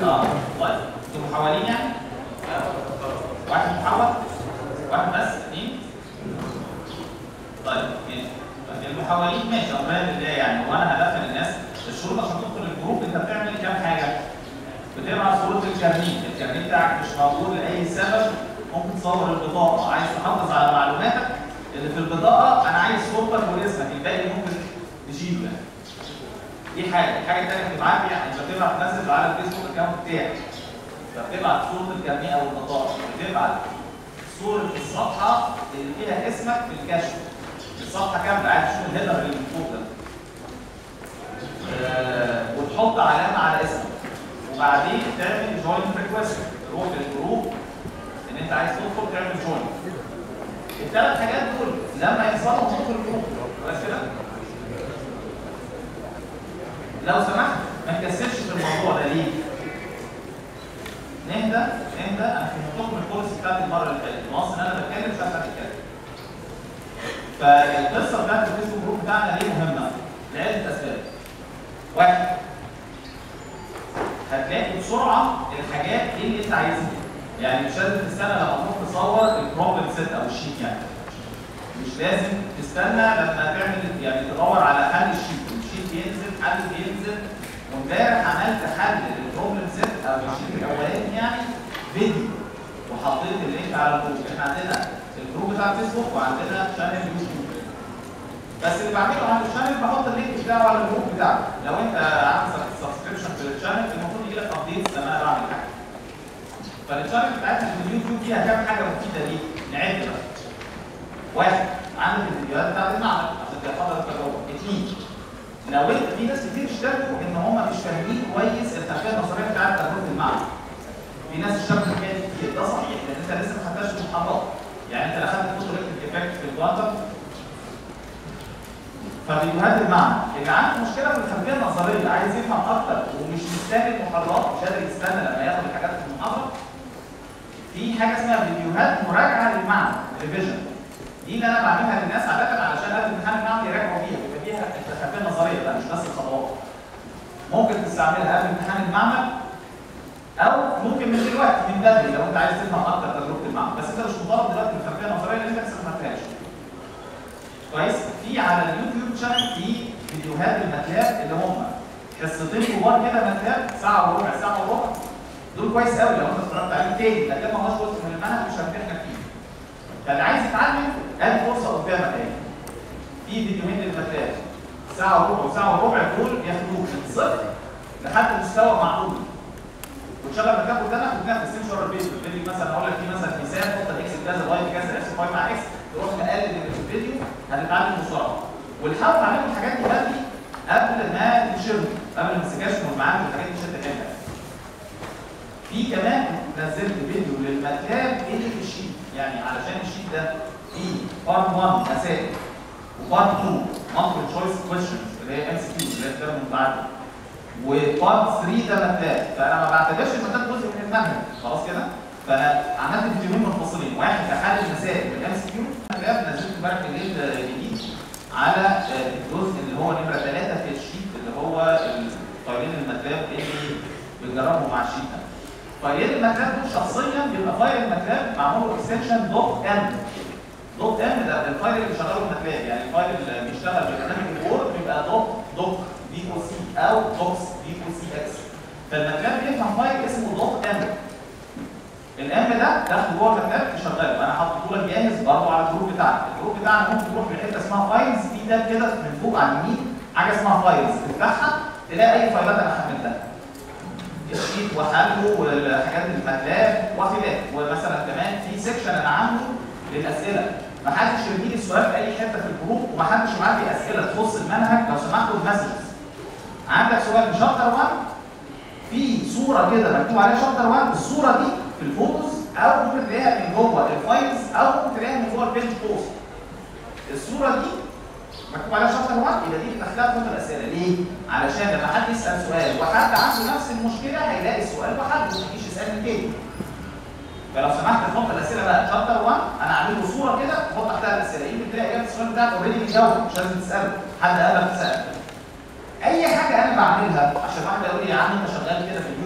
اه طيب انتوا محولين يعني؟ واحد محول؟ واحد بس؟ اثنين؟ طيب ماشي طيب المحولين ماشي ربنا بالله يعني هو انا هدخل الناس الشروط عشان تدخل الجروب انت بتعمل كام حاجه؟ بتقرا صوره الكارنيه، الكارنيه بتاعك مش موجود لاي سبب ممكن تصور البطاقه، عايز تحافظ على معلوماتك اللي في البطاقه انا عايز صورتك واسمك الباقي ممكن تشيله يعني. دي حاجه، الحاجه الثانيه بتبعت لي يعني انت بتبعت مسج على الفيسبوك اكونت بتاعك. فبتبعت صوره الكارنيه او البطاقه، بتبعت صوره الصفحه اللي فيها اسمك في الكشف. الصفحه كامله عايز تشوف الهيدر اللي من فوق ده. آه، وتحط علامه على اسمك. وبعدين تعمل جوين ريكوست تروح للجروب ان انت عايز تدخل تعمل جوين. الثلاث حاجات دول لما يحصلوا تدخل الجروب بس كده؟ لو سمحت ما تكسلش في الموضوع ده ليه؟ نهدى نهدى انا فهمتكم الكورس بتاعت المره اللي فاتت، ناقص ان انا بتكلم مش عارف اتكلم. فالقصه بتاعت الفيسبوك جروب بتاعنا ليه مهمه؟ لعده اسباب. واحد هتلاقي بسرعه الحاجات اللي انت عايزها. يعني مش لازم تستنى لما تروح تصور البروبلم سيت او الشيت يعني. مش لازم تستنى لما تعمل يعني تدور على حل الشيت، الشيت ينزل حل بينزل وامبارح عملت حل للبروبلم سيت او الشيت الاولاني يعني فيديو وحطيت اللينك على الجروب، احنا عندنا الجروب بتاع الفيسبوك وعندنا شانل يوتيوب. بس اللي بعمله على الشانل بحط اللينك بتاعه على الجروب بتاعك، لو انت عامل سبسكريبشن في الشانل المفروض يجي لك ابديتس لما انا بعمل حاجه. فالشانل بتاعتنا في اليوتيوب فيها كام حاجه مفيده ليك؟ نعد بقى. واحد عندك الفيديوهات بتاعت المعمل عشان تحضر التجربه. اثنين لو انت في ناس كتير اشتركوا ان هم مش فاهمين كويس الخلفيه النظريه بتاعت تجربه المعمل. في ناس اشتركوا في الحكايه دي كتير ده صحيح لان انت لسه ما خدتش المحاضرات. يعني انت لا خدت فوتو افكت في الكوانتم ففيديوهات المعنى اللي عنده مشكله في الخلفيه النظريه عايز يفهم اكتر ومش مستني المحاضرات مش قادر يستنى لما ياخد الحاجات في المحاضره في حاجه اسمها فيديوهات مراجعه للمعنى ريفيجن دي اللي انا بعملها للناس عاده علشان قبل الامتحان المعنى يراجعوا فيها يبقى فيها الخلفيه النظريه بقى مش بس الخطوات ممكن تستعملها قبل امتحان المعمل او ممكن من دلوقتي من بدري لو انت عايز تفهم اكتر تجربه المعمل بس انت مش مطالب دلوقتي بالخلفيه النظريه لان انت لسه ما فهمتهاش كويس في على اليوتيوب شانل في فيديوهات الماتلاب اللي هم حصتين كبار كده ماتلاب ساعه وربع ساعه وربع دول كويس قوي لو انت اتفرجت عليه تاني لكن ما هوش جزء من المنهج مش هنمتحنك فيه فاللي عايز يتعلم ادي فرصه قدامك اهي في فيديوهين للماتلاب ساعه وربع وساعه وربع دول ياخدوك من صفر لحد مستوى معقول وتشغل مكان قدامك وتنفذ تمشي ورا الفيديو الفيديو مثلا اقول لك في مثلا مثال حط الاكس كذا واي كذا اكس واي مع اكس تروح مقلل من الفيديو هتتعلم بسرعه والحاول تعلموا الحاجات دي بدري قبل ما تنشروا قبل ما السكاشن والمعامل والحاجات دي تشد حيلك في كمان نزلت فيديو للماتلاب اللي في الشيت يعني علشان الشيت ده فيه بارت 1 مسائل وبارت 2 مالتيبل تشويس كويشنز اللي هي ام سي كيو اللي هي الكلام المتعدد وبارت 3 ده ماتلاب فانا ما بعتبرش الماتلاب جزء من المنهج خلاص كده فانا عملت فيديوهين منفصلين واحد لحل المسائل بالام سي كيو ماتلاب نزلت امبارح بالليل جديد على الجزء اللي هو نمره 3 في الشيت اللي هو فايلين الماتلاب اللي بنجربه مع الشيت ده فايلين الماتلاب دول شخصيا بيبقى فايل الماتلاب معمول له اكستنشن دوت ام دوت ام ده الفايل اللي بيشغله الماتلاب يعني الفايل اللي بيشتغل ببرنامج الوورد بيبقى دوت دوك دي او سي او دوكس دي او سي اكس فالماتلاب بيفهم فايل اسمه دوت ام الام ده تاخده جوه الماتلاب تشغله انا حاطه لك جاهز برضه على الجروب بتاعنا الجروب بتاعنا ممكن تروح لحته اسمها فايلز في ده كده من فوق على اليمين حاجه اسمها فايلز تفتحها تلاقي اي فايلات انا حملتها الشيت وحله والحاجات الماتلاب وخلاف ومثلا كمان في سيكشن انا عامله للاسئله ما حدش يرمي لي السؤال في اي حته في الجروب وما حدش يبعت لي اسئله تخص المنهج لو سمحتوا المسجز عندك سؤال في شابتر 1 في صوره كده مكتوب عليها شابتر 1 الصوره دي في الفوتوز او ممكن تلاقيها من جوه الفايلز او ممكن تلاقيها من جوه البيج بوست الصوره دي مكتوب عليها شابتر 1 يبقى دي بتاخدها في الاسئله ليه؟ علشان لما حد يسال سؤال وحد عنده نفس المشكله هيلاقي السؤال وحله ما يجيش يسالني تاني فلو سمحت تحط الاسئله بقى شابتر 1 انا عامل له صوره كده تحط تحتها الاسئله يمكن تلاقي اجابه السؤال بتاعك اوريدي متجاوب مش لازم تساله حد قال لك تسال اي حاجه انا بعملها عشان واحد يقول لي يا عم انت شغال كده في اليوتيوب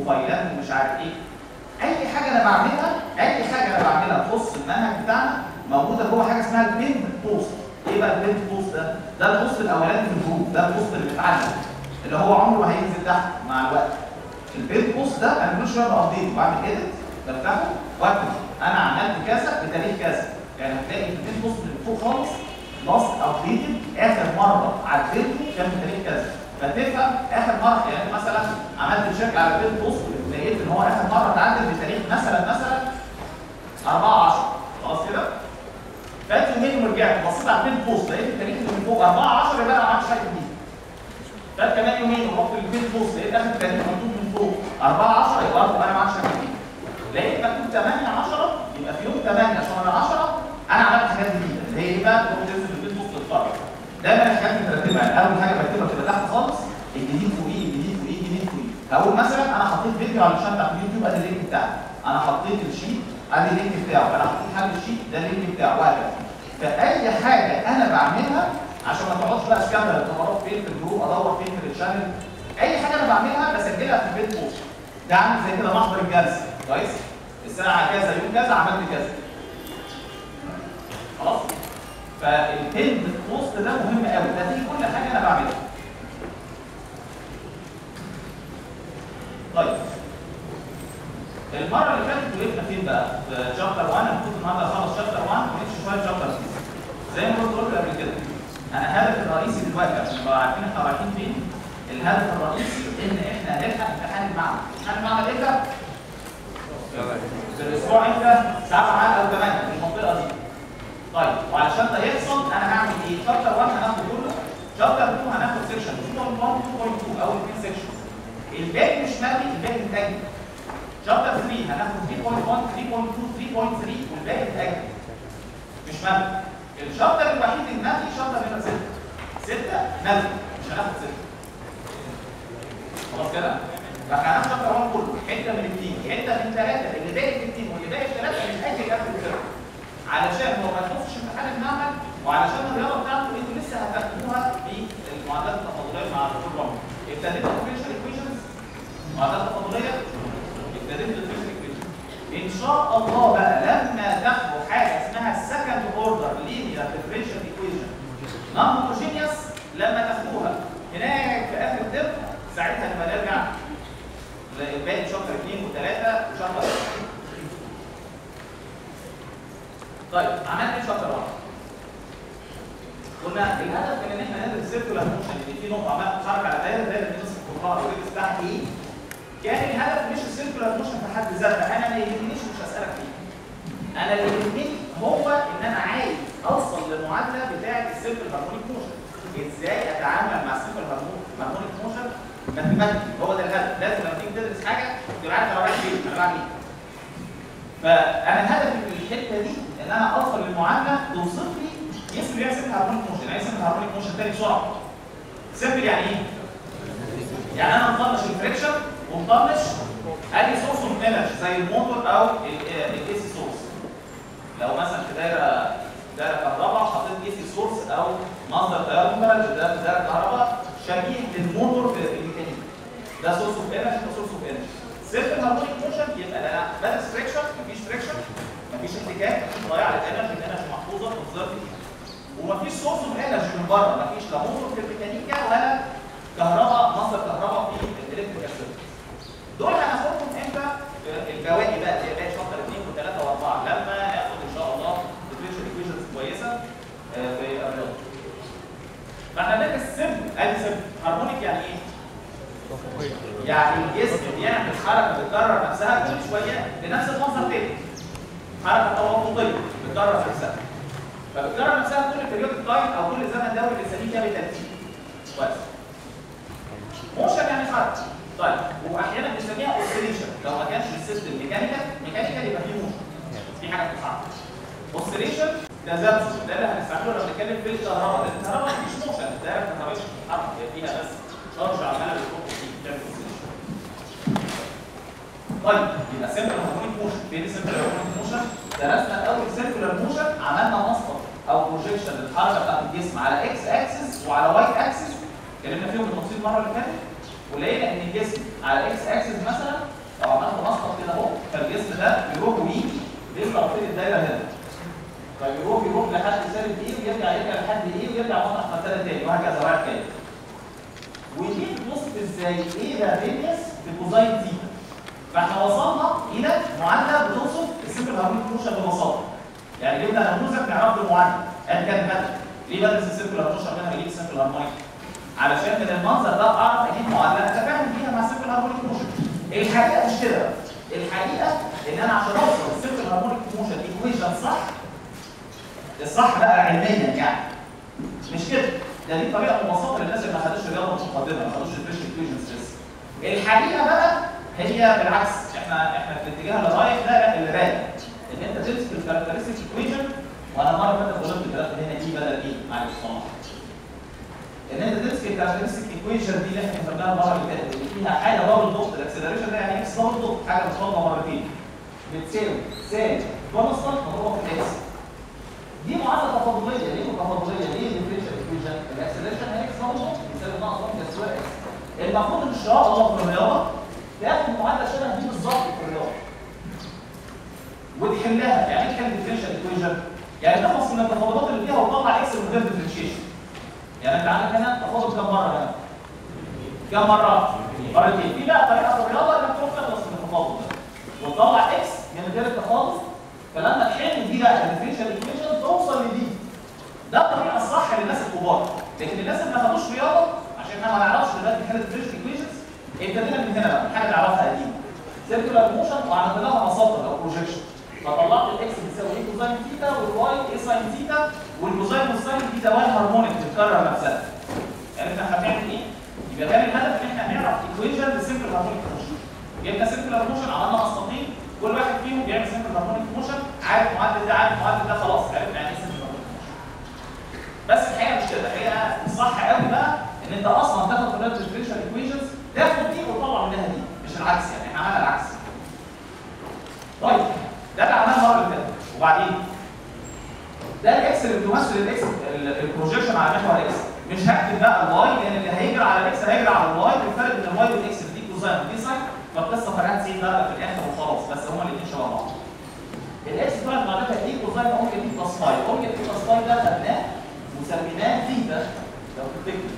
موبايلات ومش عارف ايه اي حاجه انا بعملها اي حاجه انا بعملها تخص المنهج بتاعنا موجوده جوه حاجه اسمها البيند بوست ايه بقى البيند بوست ده؟ ده البوست الاولاني في الجروب ده البوست اللي بيتعلم اللي هو عمره ما هينزل تحت مع الوقت البيند بوست ده انا كل شويه بابديت بعمل ايديت بفتحه واكتب انا عملت كذا بتاريخ كذا يعني هتلاقي في البيند بوست اللي فوق خالص لاست ابديتد اخر مره عدلته كان بتاريخ كذا فتفهم اخر مره يعني مثلا عملت تشيك على البيند بوست لقيت ان هو اخر مره اتعدل بتاريخ مثلا مثلا 4 10 خلاص كده فات يومين ورجعت بصيت على البيت بوست لقيت التاريخ اللي من فوق 4 10 يبقى انا ما عملتش حاجه جديده فات كمان يومين ورحت للبيت بوست لقيت اخر تاريخ مكتوب من فوق 4 10 يبقى برضه انا ما عملتش حاجه جديده لقيت مكتوب 8 10 يبقى في يوم 8 شهر 10 انا عملت حاجات جديده اللي هي ايه بقى تروح تنزل البيت بوست تتفرج دايما الحاجات مترتبه يعني اول حاجه بكتبها بتبقى تحت خالص الجديد فوقيه الجديد فوقيه الجديد فوقيه هقول مثلا انا حطيت فيديو على الشات بتاع اليوتيوب ادي اللينك بتاعه انا حطيت الشيت ادي اللينك بتاعه انا حطيت حل الشيت ده اللينك بتاعه وهكذا فاي حاجه انا بعملها عشان ما تقعدش بقى تكمل الخبرات فين في الجروب ادور فين في الشانل اي حاجه انا بعملها بسجلها في البيت بوست ده عامل زي كده محضر الجلسه كويس الساعه كذا يوم كذا عملت كذا خلاص فالبيند بوست ده مهم قوي ده دي كل حاجه انا بعملها طيب المره اللي فاتت وقفنا فين بقى؟ في شابتر 1 المفروض النهارده اخلص شابتر 1 ونمشي شويه شابتر 2 زي ما كنت قلت قبل كده انا الهدف الرئيسي دلوقتي عشان نبقى عارفين احنا رايحين فين الهدف الرئيسي ان احنا نلحق امتحان المعمل امتحان المعمل امتى؟ في الاسبوع امتى؟ 7 او 8 في المنطقه دي طيب وعلشان ده يحصل انا هعمل ايه؟ شابتر 1 هناخد كله شابتر 2 هناخد سيكشن 2.1 2.2 اول اثنين سيكشنز الباقي مش مبني الباقي متأجل شابتر 3 هناخد 3.1 3.2 3.3 والباقي متأجل مش مبني الشابتر الوحيد المبني شابتر نمرة 6 6 مبني مش هناخد 6 خلاص كده؟ فاحنا هناخد شابتر 1 كله حته من الاثنين حته من ثلاثه اللي باقي من الاثنين واللي باقي الثلاثه متأجل قبل الفرق علشان هو ما يخصش امتحان المعمل وعلشان الرياضه بتاعته انتوا لسه هتاخدوها في المعادلات التفاضليه مع الدكتور رامي ابتديت الديفرنشال ايكويشنز معادلات تفاضليه ابتديت الديفرنشال ايكويشنز ان شاء الله بقى لما تاخدوا حاجه اسمها السكند اوردر لينير ديفرنشال ايكويشن نون هوموجينيوس لما تاخدوها هناك في اخر الترم ساعتها نبقى نرجع لباقي شابتر 2 و3 وشابتر طيب عملنا ايه شابتر 1 قلنا الهدف من ان احنا ندرس سيركولار موشن ان في نقطه عماله تتحرك على دايره دايره بتمسك القطاع والريدس بتاعها ايه؟ كان الهدف مش السيركولار موشن في حد ذاتها انا ما يهمنيش مش هسالك فيه. انا اللي يهمني هو ان انا عايز اوصل للمعادله بتاعه السيركل هارمونيك موشن. ازاي اتعامل مع السيركل هارمونيك موشن ماثيماتيكلي هو ده الهدف لازم لما تيجي تدرس حاجه تبقى عارف انا رايح فين انا بعمل ايه. فانا هدفي من الحته دي ان انا اوصل للمعادله توصف لي اسم ليها سيمبل هارمونيك موشن يعني سيمبل هارمونيك موشن تاني بسرعه سيمبل يعني ايه؟ يعني انا مطنش الفريكشن ومطنش اي سورس اوف انرجي زي الموتور او الاي سي سورس لو مثلا في دايره دايره كهرباء حطيت اي سي سورس او مصدر تيار مدرج ده في دايره كهرباء شبيه للموتور في الميكانيكا ده سورس اوف انرجي ده سورس اوف انرجي سيمبل هارمونيك موشن يبقى انا بدرس فريكشن مفيش فريكشن مفيش احتكاك مفيش ضياع للانرجي الانرجي محفوظه كونسرفتيف ومفيش سورس اوف انرجي من بره مفيش لا موتور في الميكانيكا ولا كهرباء مصدر كهرباء في الالكتريك سيركت دول هناخدهم امتى البواقي بقى اللي هي شابتر 2 و3 و4 لما ناخد ان شاء الله ديفرنشال ايكويشنز كويسه في الرياضه فاحنا بندرس سيمبل ادي سيمبل هارمونيك يعني ايه؟ يعني الجسم بيعمل حركه بتكرر نفسها كل شويه بنفس المنظر تاني حركه توافقيه بتكرر نفسها فبتكرر نفسها كل بيريود تايم او كل زمن دوري بنسميه كده بترتيب كويس موشن يعني حركه طيب واحيانا بنسميها اوسيليشن لو ما كانش السيستم ميكانيكال ميكانيكال يبقى فيه موشن في حاجه بتتحرك اوسيليشن ده زمزم ده اللي هنستعمله لما نتكلم في الكهرباء لان الكهرباء مفيش موشن الدايره الكهربائيه مش بتتحرك هي فيها بس شارج عماله بتروح وتيجي بتعمل اوسيليشن طيب يبقى سيمبل هارمونيك موشن فين السيمبل هارمونيك موشن درسنا اول سيركولار موشن عملنا مسطر او بروجيكشن للحركه بتاعت الجسم على اكس اكسس وعلى واي اكسس اتكلمنا فيهم بالتفصيل المره اللي فاتت ولقينا ان الجسم على اكس اكسس مثلا انا مسقط كده اهو فالجسم ده يروح ويجي بيطلع فين الدايره هنا فيروح يروح لحد سالب ايه ويرجع يرجع لحد ايه ويرجع مطرح ما ابتدى تاني وهكذا رايح جاي ودي بتوصف ازاي ايه ده ريديوس بكوزاين تي فاحنا وصلنا الى معادله بتوصف السيمبل هارمونيك موشن ببساطه يعني جبنا نموذج نعرف له معادله ان كان بدل ليه بدرس السيمبل هارمونيك منها بجيب السيمبل هارمونيك علشان من المنظر ده اعرف اجيب معادله اتفاهم بيها مع السيمبل هارمونيك موشن الحقيقه مش كده بقى. الحقيقه ان انا عشان اوصل السيمبل هارمونيك موشن ايكويشن صح الصح بقى علميا يعني مش كده ده دي طريقه مبسطه للناس اللي ما خدوش رياضه مقدمه ما خدوش الفيش ايكويشنز لسه الحقيقه بقى هي بالعكس احنا احنا في الاتجاه اللي رايح ده لا اللي رايح ان انت تمسك الكاركترستيك ايكويشن وانا مره فاتت غلطت الكلام هنا ايه بدل ايه معلش صراحه ان انت تمسك الكاركترستيك ايكويشن دي اللي احنا كتبناها المره اللي فاتت اللي فيها حاجه دبل دوت الاكسلريشن ده يعني اكس دبل دوت حاجه متفاضله مرتين بتساوي سالب كونستانت مضروبه في الاكس دي معادله تفاضليه ليه تفاضليه ليه الديفرنشال ايكويشن الاكسلريشن هي اكس دبل دوت بيساوي ناقص 1 تساوي اكس المفروض ان شاء الله في الرياضه تاخد معادله شبه دي بالظبط في الرياضه وتحلها يعني ايه تحل الديفرنشال ايكويشن يعني تخلص من التفاضلات اللي فيها وتطلع اكس من غير ديفرنشيشن يعني انت عندك هنا تفاضل كم مره هنا كم مره مرتين في بقى طريقه في الرياضه انك تروح تخلص من التفاضل ده وتطلع اكس من غير التفاضل فلما تحل دي بقى الديفرنشال ايكويشن توصل لدي ده الطريقه الصح للناس الكبار لكن الناس اللي ما خدوش رياضه عشان احنا ما نعرفش دلوقتي حاله الديفرنشال ايكويشنز ابتدينا من هنا بقى من حاجه نعرفها قديمه سيركولار موشن وعملت لها مساطر او بروجكشن فطلعت الاكس بتساوي ايه كوزاين ثيتا والواي ايه ساين ثيتا والكوزاين والساين دي دوال هارمونيك بتتكرر نفسها يعني احنا هنعمل ايه؟ يبقى كان الهدف ان احنا نعرف ايكويشن لسيمبل هارمونيك موشن جبنا سيمبل موشن عملنا اسطين كل واحد فيهم بيعمل سيمبل هارمونيك موشن عارف معدل ده عارف معدل ده خلاص عرفنا يعني ايه سيمبل هارمونيك موشن بس الحقيقه مش كده الحقيقه الصح قوي بقى ان انت اصلا تاخد طريقه الديفرنشال ايكويشنز تاخد دي وتطلع منها دي مش العكس يعني احنا عملنا العكس طيب ده اللي عملناه المره اللي فاتت وبعدين ده الاكس اللي بتمثل الاكس البروجيكشن على محور الاكس مش هكتب بقى الواي لان اللي هيجري على الاكس هيجري على الواي بالفرق بين الواي والاكس دي كوزاين ودي ساين فالقصه فرقها 90 درجه في الاخر وخلاص بس هما الاثنين شبه بعض الاكس طلعت معناتها ايه كوزاين اوميجا تي بلس 5 اوميجا تي بلس 5 ده خدناه وسميناه ثيتا لو تفتكر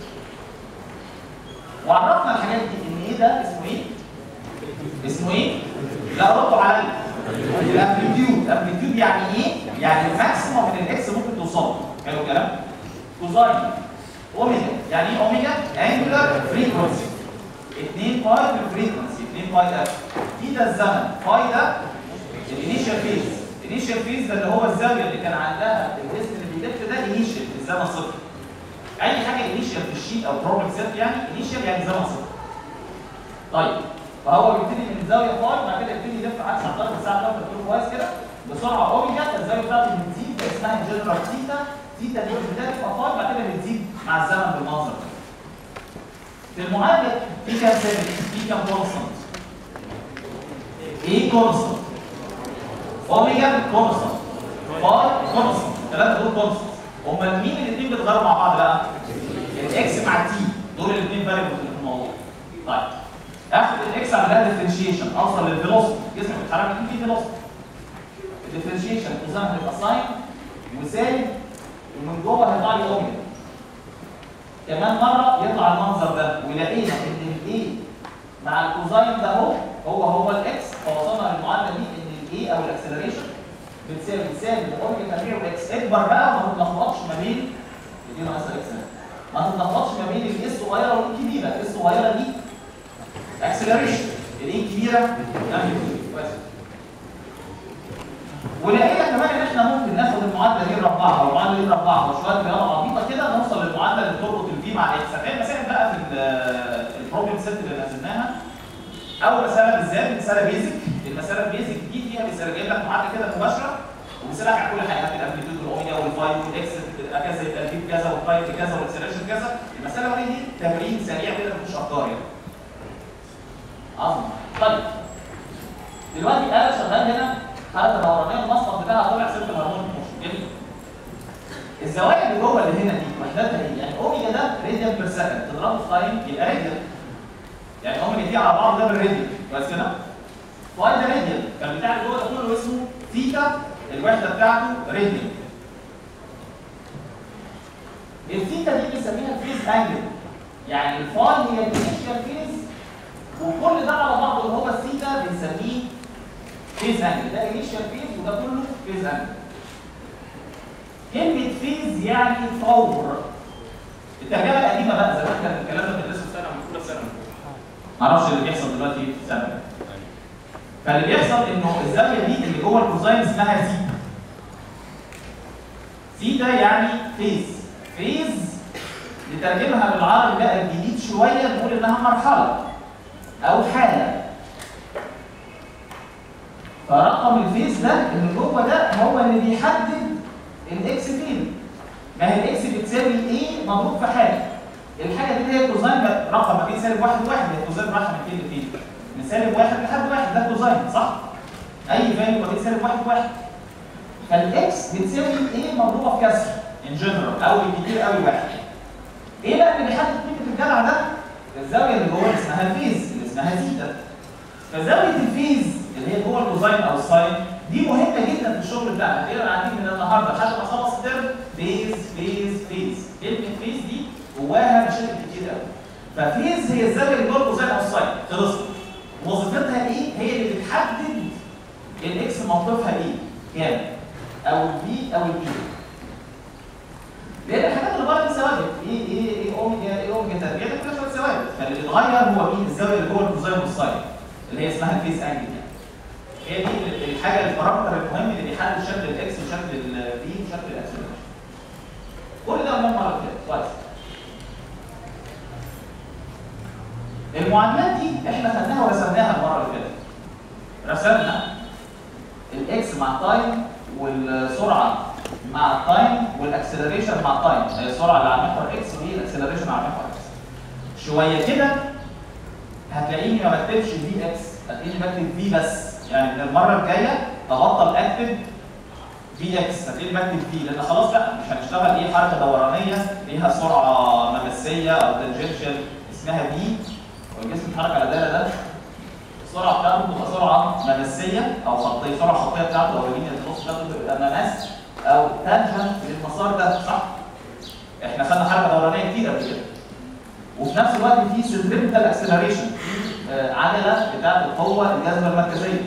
وعرفنا الحاجات دي ان ايه ده اسمه ايه؟ اسمه ايه؟ لا ردوا عليا الامبليتيود الامبليتيود يعني ايه؟ يعني الماكسيموم من الاكس ممكن توصل حلو الكلام؟ كوزاين اوميجا يعني ايه اوميجا؟ انجلر فريكونسي 2 باي في الفريكونسي 2 باي ده في ده الزمن باي ده الانيشال فيز الانيشال فيز ده اللي هو الزاويه اللي كان عندها الديست اللي بيلف ده انيشال في الزمن صفر اي حاجه انيشال في الشيت او بروبلم سيت يعني انيشال يعني زمن صفر طيب فهو بيبتدي من الزاويه فاي بعد كده يبتدي يلف عكس عقارب الساعه بتاعته بتكون كويس كده بسرعه اوميجا فالزاويه بتاعته بتزيد ده اسمها جنرال ثيتا ثيتا دي بتبتدي تبقى فاي بعد كده بتزيد مع الزمن بالمنظر ده في المعادله في كام ثابت في كام كونستانت ايه كونستانت اوميجا كونستانت فاي كونستانت الثلاثه دول كونستانت امال مين الاثنين بيتغيروا مع بعض بقى الاكس مع التي دول الاثنين فاريبلز اللي في الموضوع طيب اخد الاكس اعمل لها ديفرنشيشن اوصل للفيلوسيتي جسمك بيتحرك في فيلوسيتي الديفرنشيشن كوزان هيبقى ساين وسالب ومن جوه هيطلع لي اوميجا كمان مره يطلع المنظر ده ولقينا ان الاي مع الكوزاين ده اهو هو هو الاكس فوصلنا للمعادله دي ان الاي او الاكسلريشن بتساوي سالب اوميجا تربيع واكس اكبر بقى وما تتلخبطش ما بين دي ناقص اكس ما تتلخبطش ما بين الاي الصغيره والكبيره الاي الصغيره دي اكسلريشن الايه الكبيره امبليتيود كويس ولقينا كمان ان احنا ممكن ناخد المعادله دي نربعها والمعادله دي نربعها وشويه رياضه عبيطه كده نوصل للمعادله اللي بتربط الفي مع الاكس هتلاقي المسائل بقى في البروبلم سيت اللي نزلناها اول مساله بالذات مساله بيزك المساله البيزك دي فيها بيسال جايب لك معادله كده مباشره وبيسالك على كل حاجه الامبليتيود والاوميجا والفاي والاكس كذا يبقى الفي كذا والفاي كذا والاكسلريشن كذا المساله دي تمرين سريع كده مفيش افكار يعني عظيم طيب دلوقتي انا شغال هنا حاله دورانيه المسقط بتاعها طلع سيركل هارمونيك موشن جميل الزوايا اللي جوه اللي هنا دي وحداتها ايه؟ يعني اوميجا ده راديان بير سكند تضربه في تايم يبقى راديان يعني اوميجا دي على بعض ده بالراديان كويس كده؟ فاي ده راديال فالبتاع اللي جوه ده كله اسمه ثيتا الوحده بتاعته راديال الثيتا دي بنسميها فيز انجل يعني الفاي هي الانيشال فيز وكل ده على بعضه اللي هو الثيتا بنسميه فيز انجل ده انيشال فيز وده كله فيز انجل كلمة فيز يعني فور الترجمة القديمة بقى زمان كان الكلام ده بندرسه في سنة من أولى ثانوي معرفش اللي بيحصل دلوقتي في ثانوي فاللي بيحصل انه الزاوية دي اللي جوه الكوزاين اسمها زيتا زيتا يعني فيز فيز نترجمها بالعربي بقى الجديد شوية نقول انها مرحلة او حالة فرقم الفيز ده اللي جوه ده هو اللي بيحدد الاكس فين ما هي الاكس بتساوي ايه مضروب في حاجه الحاجه دي هي كوزاين رقم ما بين سالب واحد وواحد هي كوزاين رايحه من فين لفين من سالب واحد لحد واحد ده كوزاين صح اي فاليو ما بين سالب واحد وواحد فالاكس بتساوي ايه مضروبه في كسر ان جنرال او بالكتير قوي واحد ايه بقى اللي بيحدد قيمه الجدع ده الزاويه اللي جوه اللي اسمها الفيز اللي اسمها زيتا فزاويه الفيز اللي هي جوه الكوزاين او الساين دي مهمه جدا في الشغل بتاعنا تقدر قاعدين من النهارده لحد ما اخلص الترم فيز فيز فيز كلمه فيز دي جواها مشاكل كتير قوي ففيز هي الزاويه اللي جوه الكوزاين او الساين خلصت وظيفتها ايه؟ هي اللي بتحدد الاكس موقفها ايه؟ كام؟ او البي او البي لان الحاجات اللي بره دي ثوابت ايه ايه ايه اوميجا ايه اوميجا تربيع ده كلها شويه ثوابت فاللي اتغير هو مين؟ الزاويه اللي جوه الكوزاين والساين اللي هي اسمها الفيز انجل يعني هي دي الحاجه البارامتر المهم اللي بيحدد شكل الاكس وشكل البي وشكل الاكسلريشن كل ده قلناه المره اللي فاتت كويس المعادلات دي احنا خدناها ورسمناها المره اللي فاتت رسمنا الاكس مع التايم والسرعه مع التايم والاكسلريشن مع التايم هي السرعه اللي على محور اكس والاكسلريشن على محور اكس شويه كده هتلاقيني ما بكتبش في اكس هتلاقيني بكتب في بس يعني من المره الجايه هبطل اكتب في اكس هتلاقيني بكتب في لان خلاص بقى مش هنشتغل ايه حركه دورانيه ليها سرعه ممسيه او تنجنشال اسمها في والجسم بيتحرك على الدايره ده السرعه بتاعته بتبقى سرعه ممسيه او خطيه السرعه الخطيه بتاعته او اللينيا الخط بتاعته بتبقى ممس او تانجنت للمسار ده صح؟ احنا خدنا حركه دورانيه كتير قبل كده وفي نفس الوقت في سنتريبتال اكسلريشن عجله بتاعت القوه الجاذبه المركزيه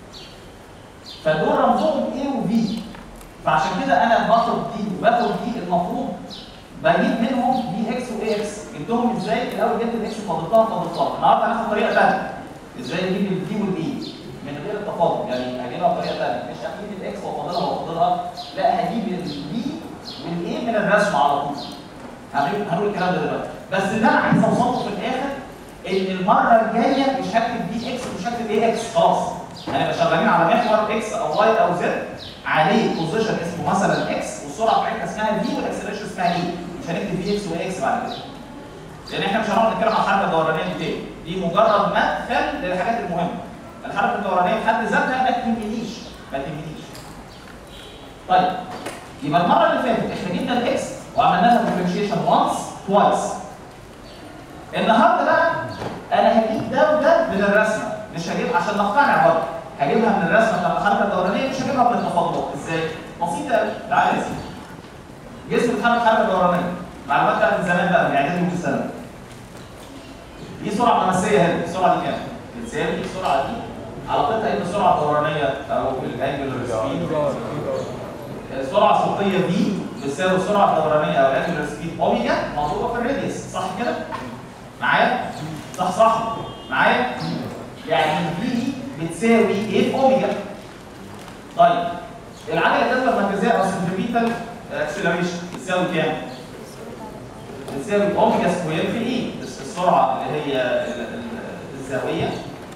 فدول رمزهم A و V فعشان كده انا باخد دي وباخد دي المفروض بجيب منهم دي اكس واي اكس جبتهم ازاي؟ الاول جبت الاكس فاضلتها فاضلتها النهارده هناخد طريقه ثانيه ازاي اجيب الدي والاي من غير التفاضل يعني هجيبها بطريقه ثانيه مش هجيب الاكس وافاضلها وافاضلها لا هجيب البي والاي من الرسم على طول هنقول الكلام ده دلوقتي بس اللي انا عايز اوصله في الاخر ان المره الجايه مش هكتب دي اكس ومش هكتب ايه اكس خلاص هنبقى شغالين على محور اكس او واي او زد عليه بوزيشن اسمه مثلا اكس والسرعه بتاعتها اسمها في والاكسلريشن اسمها اي مش هنكتب في اكس واي اكس بعد كده لان احنا مش هنقعد نتكلم عن الحركه الدورانيه دي تاني دي مجرد مدخل للحاجات المهمه الحركه الدورانيه في حد ذاتها ما تهمنيش ما تهمنيش طيب يبقى المره اللي فاتت احنا جبنا الاكس وعملنا لها ديفرنشيشن وانس توايس النهارده بقى انا هجيب ده وده من الرسمه مش هجيب عشان نقتنع برضه هجيبها من الرسمه بتاعت الحركه الدورانيه مش هجيبها من التفاضلات ازاي؟ بسيطه قوي تعالى يا سيدي جسم بيتحرك حركه دورانيه معلومات بقى من زمان بقى من اعدادي وفي الثانوي دي سرعه ممسيه هنا السرعه دي كام؟ بتساوي السرعه دي علاقتها ايه بالسرعه الدورانيه او بالانجلر سبيد السرعه الصوتيه دي بتساوي السرعه الدورانيه او الانجلر سبيد اوميجا مضروبه في الراديوس صح كده؟ معايا؟ صح صح معايا؟ يعني دي بتساوي ايه في اوميجا طيب العجله الجاذبه المركزيه او السنتريبيتال اكسلريشن بتساوي كام؟ بتساوي اوميجا سكوير في اي السرعه اللي هي ال- ال- الزاويه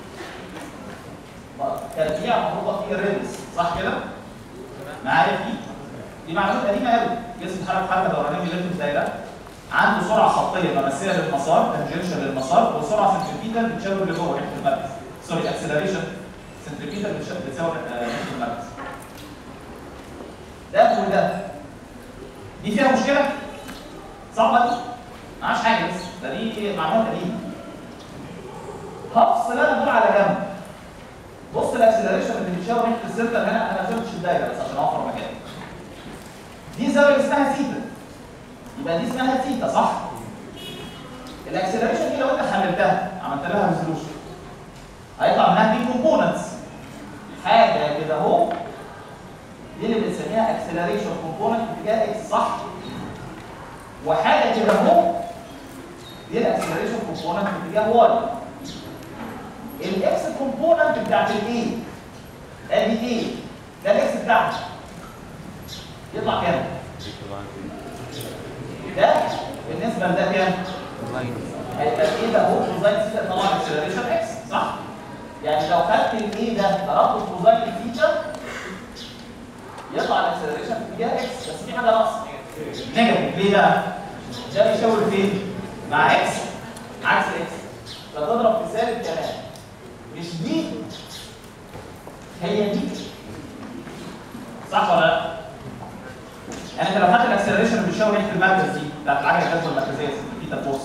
تربيع مربوطه في الريدس صح كده؟ معايا في دي معلومات قديمه قوي جسم حركه حركه دورانيه بيلف في دايره عنده سرعه خطيه ممثله للمسار تنجنشن للمسار وسرعه سنتريبيتال بتشاور لجوه ناحيه المركز سوري اكسلريشن سنتريبيتال بتساوي آه، ناحيه المركز ده وده دي فيها مشكله صعبه دي ما عادش حاجه بس ده دي معلومات قديمه هفصل انا دول على جنب السنتر هنا انا ما رسمتش الدايره بس عشان اوفر مكان دي زاويه اسمها ثيتا يبقى دي اسمها ثيتا صح؟ الاكسلريشن دي لو انت حللتها عملت لها ريزولوشن هيطلع منها دي كومبوننتس حاجه كده اهو دي اللي بنسميها اكسلريشن كومبوننت اتجاه اكس صح؟ وحاجه كده اهو دي الاكسلريشن كومبوننت اتجاه واي الاكس كومبوننت بتاعت الايه ادي ايه ده الاكس بتاعها يطلع كام ده بالنسبه لده كام هيبقى ايه ده هو كوزاين ثيتا طبعا اكسلريشن اكس صح يعني لو خدت الايه ده ضربته كوزاين ثيتا يطلع الاكسلريشن في اتجاه اكس بس في حاجه ناقصه نيجاتيف ليه بقى ده بيشاور فين مع اكس عكس اكس فتضرب في سالب كمان مش دي هي دي صح ولا لا؟ يعني انت لو خدت الاكسلريشن بيشاور ناحيه المركز دي بتاعت العجله الجاذبه المركزيه ثيتا فورس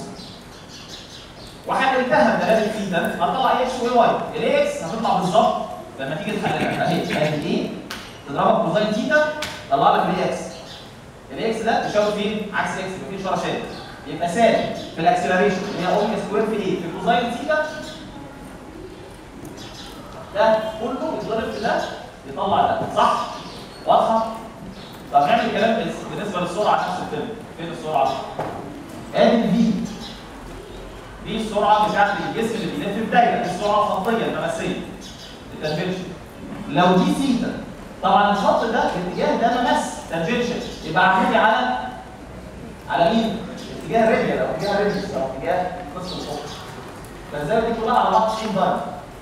وحللتها بدلاله ثيتا هتطلع اكس وواي الاكس هتطلع بالظبط لما تيجي تحللها اهي اهي ايه تضربها كوزاين ثيتا طلع لك الاكس الاكس ده تشاور فين؟ عكس اكس مفيش ورا شادد يبقى سالب في الاكسلريشن اللي هي اوميجا سكوير في ايه؟ في كوزاين ثيتا ده كله يتضرب في ده يطلع ده صح؟ واضحه؟ طب نعمل الكلام بالنسبه للسرعه نفس الفيلم فين السرعه؟ ادي الفي دي السرعه بتاعت الجسم اللي بيلف في دايره دي السرعه الخطيه الممسيه التنجنشن لو دي ثيتا طبعا الخط ده الاتجاه ده ممس تنجنشن يبقى عامل على على مين؟ اتجاه الراديال او اتجاه الراديوس او اتجاه قسم الخط فالزاويه دي كلها على بعض 90 درجه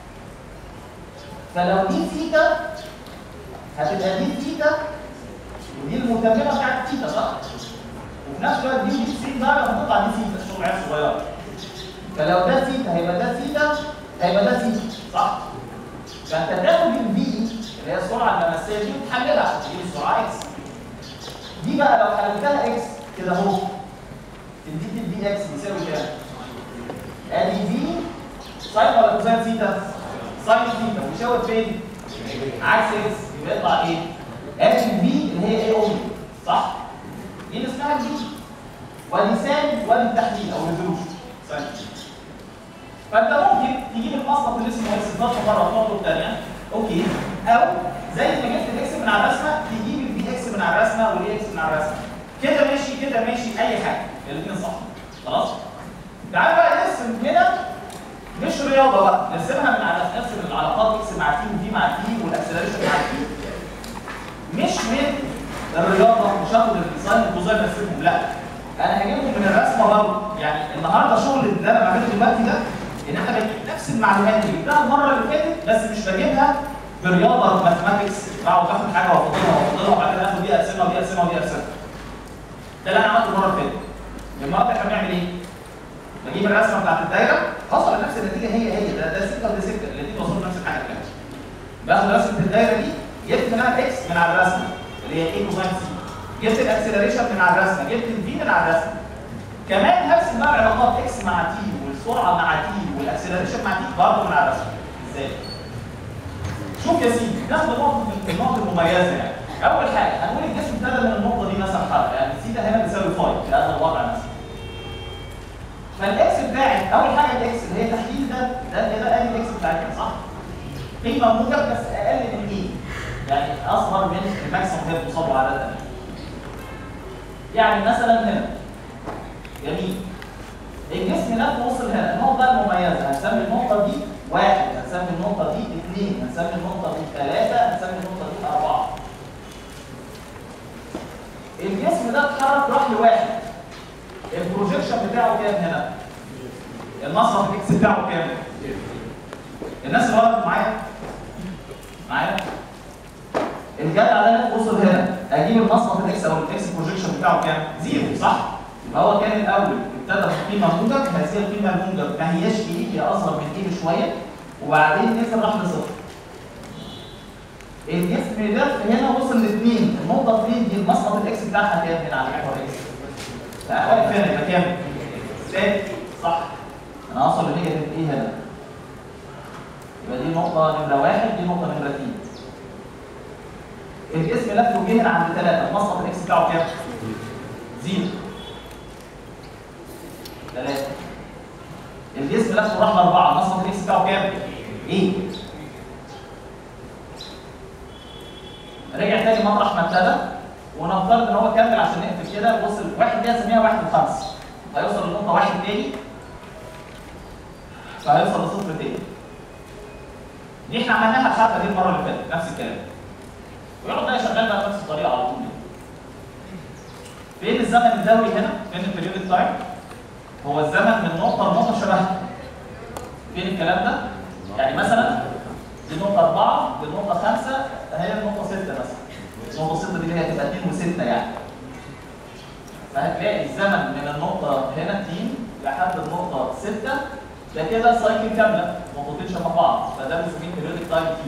فلو دي ثيتا هتبقى دي ثيتا ودي المتممه بتاعت ثيتا صح؟ وفي نفس الوقت دي دي 90 درجه هتطلع دي ثيتا السرعه صغيره فلو ده ثيتا هيبقى ده ثيتا هيبقى ده ثيتا صح؟ فانت تاخد الفي اللي هي السرعه الممسيه دي وتحللها عشان تجيب السرعه اكس دي بقى لو حللتها اكس كده اهو تديك الفي اكس بيساوي كام؟ ادي في ساين ولا كوزين ثيتا؟ ساين ثيتا ويشاور فين؟ عكس اكس يبقى يطلع ايه؟ ادي الفي اللي هي ايه اوميجا صح؟ دي اللي اسمها الفي ودي سالب ودي التحليل او الريزولوشن سالب فانت ممكن تجيب المصنف اللي اسمه اكس تضغطه مره وتحطه الثانيه اوكي او زي ما جبت الاكس من على الرسمه تجيب الفي اكس من على الرسمه والاي اكس من على الرسمه كده ماشي كده ماشي اي حاجه الاثنين صح خلاص تعال بقى نرسم هنا مش رياضه بقى نرسمها من على نرسم العلاقات اكس مع تي وفي مع تي والاكسلريشن مع تي مش من الرياضه مش هاخد الديزاين والديزاين ارسمهم لا انا هجيبهم من الرسمه برضه يعني النهارده شغل اللي انا بعمله دلوقتي ده ان انا بجيب نفس المعلومات اللي جبتها المره اللي فاتت بس مش بجيبها برياضه ماثماتكس بقعد اخد حاجه وافضلها وافضلها وبعد كده اخد دي ارسمها ودي ارسمها ودي ارسمها ده اللي انا عملته المره اللي فاتت النهارده احنا بنعمل ايه؟ بجيب الرسمه بتاعت الدايره حصل نفس النتيجه هي هي ده ده سكه وده سكه الاثنين وصلوا نفس الحاجه كده باخد رسمه الدايره دي جبت منها الاكس من على الرسمه اللي هي ايه كوزاين سي جبت الاكسلريشن من على الرسمه جبت الفي من على الرسمه كمان هرسم بقى العلاقات اكس مع تي والسرعه مع تي والاكسلريشن مع تي برضه من على الرسمه ازاي؟ شوف يا سيدي ناخد نقطه النقطه المميزه يعني اول حاجه هنقول الجسم ابتدى من النقطه دي مثلا حركه يعني سيتا هنا بتساوي فاي في هذا الوضع مثلا فالاكس بتاعت اول حاجه الاكس اللي هي تحليل ده ده كده ادي الاكس بتاعتنا صح؟ قيمه موجب بس اقل من ايه؟ يعني اصغر من الماكسيموم اللي هي بتوصل له عاده يعني مثلا هنا جميل الجسم نفسه وصل هنا النقطه المميزه هنسمي النقطه دي واحد هنسمي النقطه دي اثنين هنسمي النقطه دي ثلاثه هنسمي النقطه دي اربعه الجسم ده اتحرك راح لواحد البروجيكشن بتاعه كام هنا؟ المصرف الاكس بتاعه كام؟ الناس اللي ورا معايا؟ معايا؟ الجدع ده وصل هنا اجيب المصرف الاكس او الاكس بروجيكشن بتاعه كام؟ زيرو صح؟ يبقى هو كان الاول ابتدى بقيمه موجب هذه القيمه الموجب ما هياش ايه هي اصغر من ايه بشويه وبعدين نزل راح لصفر الجسم ده هنا وصل لاثنين النقطه 2 دي المصرف الاكس بتاعها كام هنا على محور اكس؟ فأقل فين يبقى كام؟ ثابت صح انا اوصل لنيجاتيف ايه هنا؟ يبقى دي نقطة نمرة واحد دي نقطة نمرة اثنين الجسم لف وجه هنا عند 3 مسقط الاكس بتاعه كام؟ زيرو 3 الجسم لف وراح لأربعة مسقط الاكس بتاعه كام؟ ايه؟ رجع تاني مطرح ما ابتدى ونفترض ان هو كمل عشان نقفل كده وصل واحد دي هسميها واحد وخمسة هيوصل لنقطة واحد تاني فهيوصل لصفر تاني دي احنا عملناها الحلقة دي المرة اللي فاتت نفس الكلام ويقعد بقى شغال بقى بنفس الطريقة على طول فين الزمن الدوري هنا؟ فين البريود تايم؟ هو الزمن من نقطة لنقطة شبهها فين الكلام ده؟ يعني مثلا دي نقطة أربعة دي نقطة خمسة هي النقطة ستة مثلا النقطة ستة دي اللي هي هتبقى 2 و6 يعني فهتلاقي الزمن من النقطة هنا 2 لحد النقطة 6 ده كده سايكل كاملة نقطتين شبه بعض فده بنسميه بيريودك تايم تي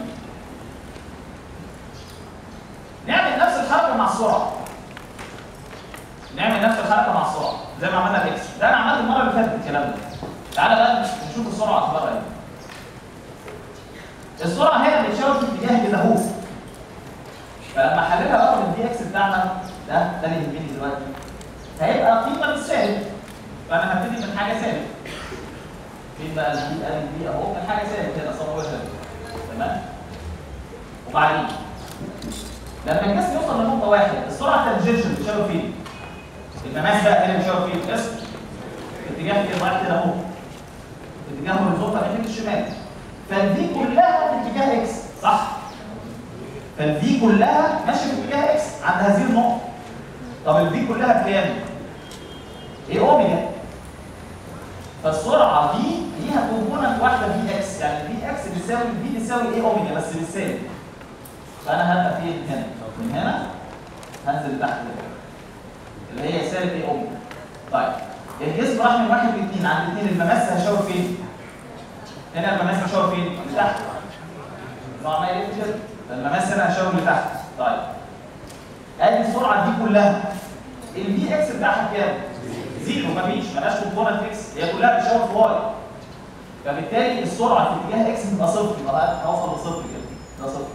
نعمل نفس الحركة مع السرعة نعمل نفس الحركة مع السرعة زي ما عملنا الاكس ده انا عملت المرة اللي فاتت الكلام ده تعالى بقى نشوف السرعة اخبارها ايه السرعة هنا بتشاور في اتجاه كده اهو فلما احللها رقم الدي اكس بتاعنا ده ده اللي يهمني دلوقتي هيبقى قيمه بالسالب فانا هبتدي من حاجه سالب فين بقى الدي قال دي اهو من حاجه سالب كده صفر سالب تمام وبعدين لما الجسم يوصل لنقطه واحد السرعه التانجنشال بتشاور فين؟ المماس بقى هنا بتشاور فين؟ الاسم في اتجاه كده رايح كده اهو في اتجاه هوريزونتال ناحيه الشمال فالدي كلها في اتجاه اكس صح؟ فالفي كلها ماشيه في اتجاه اكس عند هذه النقطه طب الفي كلها بكام؟ ايه اوميجا فالسرعه دي ليها كومبوننت واحده في اكس يعني في اكس بتساوي في بتساوي ايه اوميجا بس بالسالب فانا هبقى فين هنا من هنا هنزل لتحت كده اللي هي سالب ايه اوميجا طيب الجسم راح من واحد لاثنين عند اثنين المماس هيشاور فين؟ هنا المماس هيشاور فين؟ لتحت هو عمال يلف كده المماس هنا هشاور لتحت طيب ادي السرعه دي كلها الفي اكس بتاعها كام؟ زيرو مفيش مالهاش كومبوننت اكس هي كلها بتشاور في واي فبالتالي السرعه في اتجاه اكس تبقى صفر يبقى هوصل لصفر كده ده صفر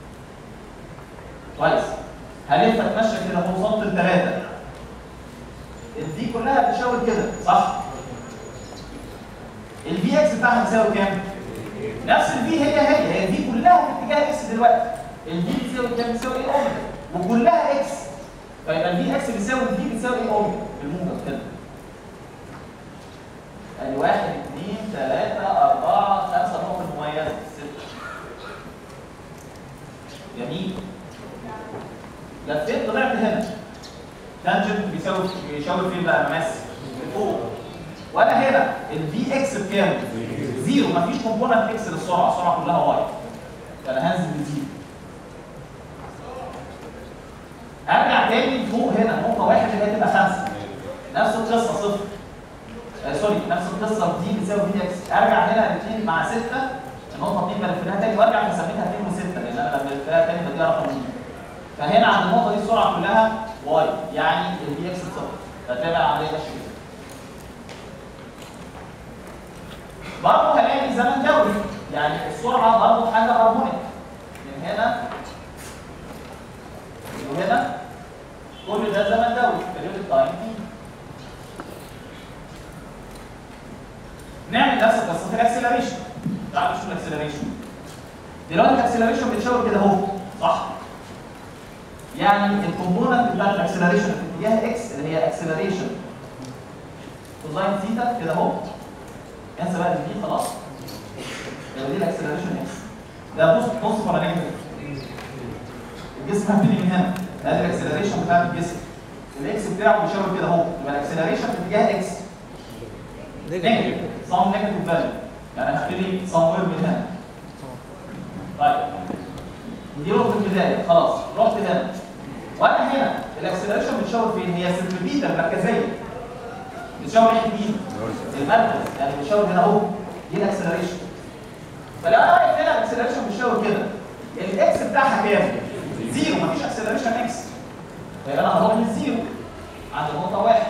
كويس هلف اتمشى كده وصلت لثلاثه الفي كلها بتشاور كده صح؟ الفي اكس بتاعها بتساوي كام؟ نفس الفي هي هي هي الفي كلها في اتجاه اكس دلوقتي الفي بتساوي كام بتساوي ايه اوميجا وكلها اكس فيبقى الفي اكس بيساوي الفي بتساوي ايه اوميجا بالموجب كده ادي واحد اثنين ثلاثة أربعة خمسة نقط مميزة ستة جميل لفيت طلعت هنا تانجنت بيساوي بيشاور فين بقى مماس فوق وانا هنا الفي اكس بكام؟ زيرو مفيش كومبوننت اكس للسرعه السرعه كلها واي فانا هنزل بزيرو ارجع تاني فوق هنا نقطه واحد اللي هي تبقى خمسه نفس القصه صفر آه سوري نفس القصه دي بتساوي في اكس ارجع هنا الاثنين مع سته النقطه دي بلفها تاني وارجع بسميها 2 و6 لان انا لما بلفها تاني بديها رقم جديد فهنا عند النقطه دي السرعه كلها واي يعني الفي اكس بصفر فتابع العمليه ماشيه كده برضه هلاقي زمن دوري يعني السرعه برضه حاجه هارمونيك من هنا وهنا كل ده زمن دوري بريود تايم تي نعمل نفس القصه في الاكسلريشن تعالوا نشوف الاكسلريشن دلوقتي الاكسلريشن بتشاور كده اهو صح يعني الكومبوننت بتاع الاكسلريشن في اتجاه اكس اللي هي اكسلريشن كوزاين ثيتا كده اهو انسى بقى دي خلاص يبقى دي الاكسلريشن اكس ده بص بص ولا نيجاتيف الجسم هبتدي من هنا ادي الاكسلريشن بتاع الجسم الاكس بتاعه بيشاور كده اهو يبقى الاكسلريشن في اتجاه اكس نيجاتيف سام نيجاتيف فاليو يعني هبتدي سموير من هنا طيب دي نقطه البدايه خلاص رحت هنا وانا هنا الاكسلريشن بتشاور فين هي السنتربيتا المركزيه بتشاور ناحيه مين؟ المركز يعني بتشاور هنا اهو دي الاكسلريشن فلو انا واقف هنا الاكسلريشن بتشاور كده الاكس بتاعها كام؟ زيرو مفيش اكسلريشن اكس فيبقى انا هروح للزيرو عند نقطه واحد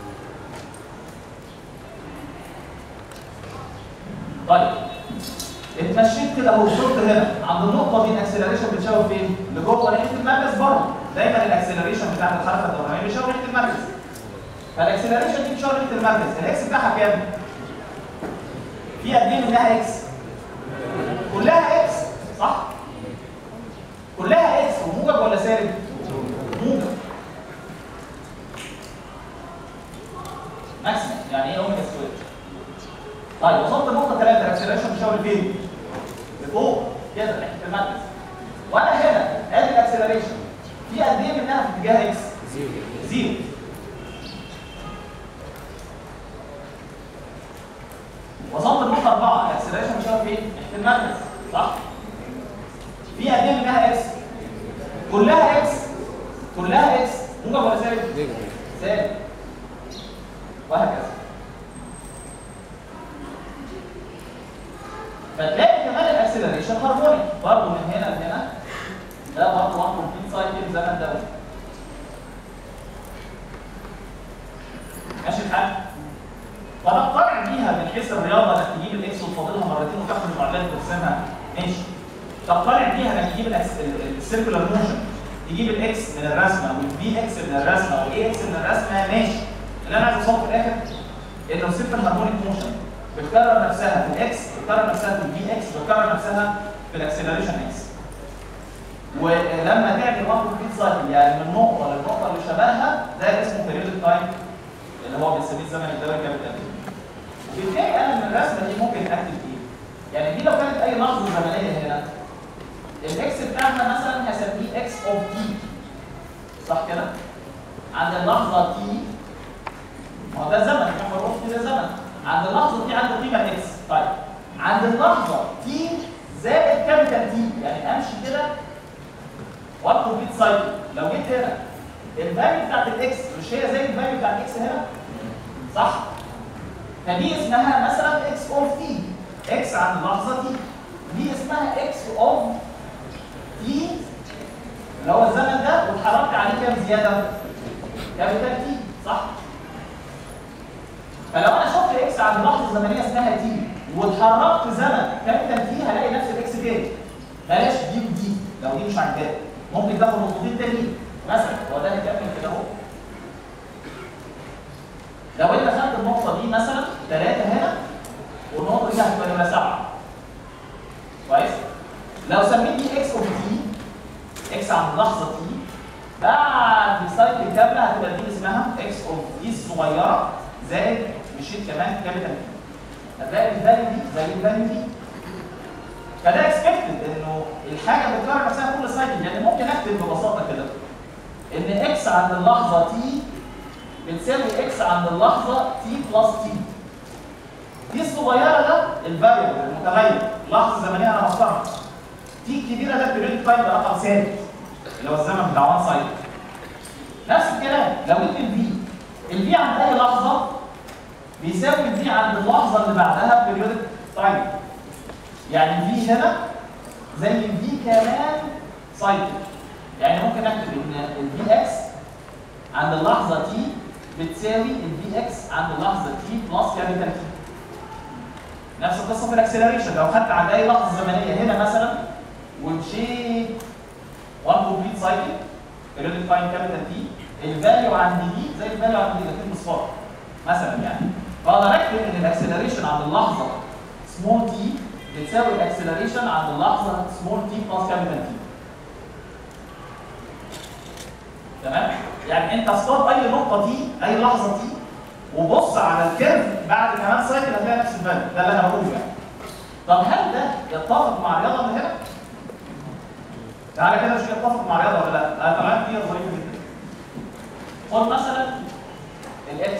طيب اتمشيت كده اهو وصلت هنا عند النقطه دي الاكسلريشن بتشاور فين؟ لجوه ناحيه المركز بره دايما الاكسلريشن بتاعت الحركه الدورانيه بيشاور ناحيه المركز فالاكسلريشن دي بتشاور ناحيه المركز الاكس بتاعها كام؟ في قد ايه منها اكس؟ كلها اكس صح؟ كلها اكس وموجب ولا سالب؟ موجب ماكسيمم يعني ايه اوميجا سكوير؟ طيب وصلت لنقطه 3 الاكسلريشن بيشاور فين؟ لفوق كده ناحيه المركز وانا هنا ادي الاكسلريشن في قد ايه منها في اتجاه اكس؟ زيرو زيرو وصلت لنقطه 4 الاكسلريشن بيشاور فين؟ ناحيه المركز صح؟ في قد ايه منها اكس؟ كلها اكس كلها اكس موجب ولا سالب؟ نيجاتيف سالب وهكذا فتلاقي كمان الاكسلريشن هارمونيك برضه من هنا لهنا ده برضه 1 كومبليت سايكل زمن دوري ماشي الحال فنقتنع بيها من حيث الرياضه انك تجيب الاكس وتفاضلها مرتين وتاخد المعادلات وترسمها ماشي تقتنع بيها انك تجيب السيركولار موشن تجيب الاكس من الرسمه والبي اكس من الرسمه والاي اكس من الرسمه ماشي اللي انا عايز اوصله في الاخر انه السيركل هارمونيك موشن بتكرر نفسها في الاكس بتكرر نفسها في البي اكس بتكرر نفسها في الاكسلريشن اكس ولما تعمل 1 كومبليت سايكل يعني من نقطه للنقطه اللي شبهها ده اسمه بيريود تايم اللي هو بنسميه الزمن الدوري كابيتال وبالتالي انا من الرسمه دي ممكن اكتب ايه؟ يعني دي لو كانت اي لحظه زمنيه هنا الاكس بتاعنا مثلا هسميه اكس اوف تي صح كده؟ عند اللحظه تي ما هو ده زمن محور اوف ده زمن عند اللحظه تي عنده قيمه اكس طيب عند اللحظه تي زائد كابيتال تي يعني امشي كده وان كومبليت سايكل لو جيت هنا الفاليو بتاعت الاكس مش هي زي الفاليو بتاعت الاكس هنا صح فدي اسمها مثلا اكس اوف تي اكس عند اللحظه تي دي اسمها اكس اوف تي اللي هو الزمن ده واتحركت عليه كام زياده؟ كابيتال تي صح؟ فلو انا شفت اكس عند لحظه زمنيه اسمها تي واتحركت زمن كابيتال تي هلاقي نفس الاكس تاني بلاش دي ودي لو دي مش عجباني ممكن تاخد نقطتين تانيين مثلا هو ده هيكمل كده اهو لو انت خدت النقطه دي مثلا ثلاثه هنا والنقطه دي هتبقى نمره سبعه كويس؟ لو سميت دي اكس اوف تي اكس عند لحظه تي بعد سايكل كامله هتبقى دي اسمها اكس اوف تي الصغيره زائد مشيت كمان كابيتال تي هتلاقي الفاليو دي زي الفاليو دي فده اكسبكتد انه الحاجه بتكرر نفسها كل سايكل يعني ممكن اكتب ببساطه كده ان اكس عند اللحظه تي بتساوي اكس عند اللحظه تي بلس تي دي الصغيره ده الفاريبل المتغير لحظه زمنيه انا بختارها تي الكبيره ده البريود تايم ده رقم ثابت اللي هو الزمن بتاع وان سايكل نفس الكلام لو جبت الفي الفي عند اي لحظه بيساوي الفي عند اللحظه اللي بعدها بريود تايم يعني الفي هنا زي الفي كمان سايكل يعني ممكن اكتب ان الفي اكس عند اللحظه تي بتساوي الفي اكس عند اللحظه تي بلس كابيتال تي نفس القصه في الاكسلريشن لو خدت عند اي لحظه زمنيه هنا مثلا ومشيت 1 كومبليت سايكل بيريودك تايم كابيتال تي الفاليو عند دي زي الفاليو عند دي لكن مصفار مثلا يعني فاقدر اكتب ان الاكسلريشن عند اللحظه سمول تي بتساوي الاكسلريشن عند اللحظه سمول تي بلس كابيتال تي تمام يعني انت اصطاد اي نقطه تي اي لحظه تي وبص على الكيرف بعد كمان سايكل هتلاقي نفس الفاليو ده اللي انا بقوله يعني طب هل ده يتفق مع الرياضه اللي هنا؟ تعالى كده مش يتفق مع الرياضه ولا لا؟ لا تمام دي ظريفه جدا خد مثلا الاكس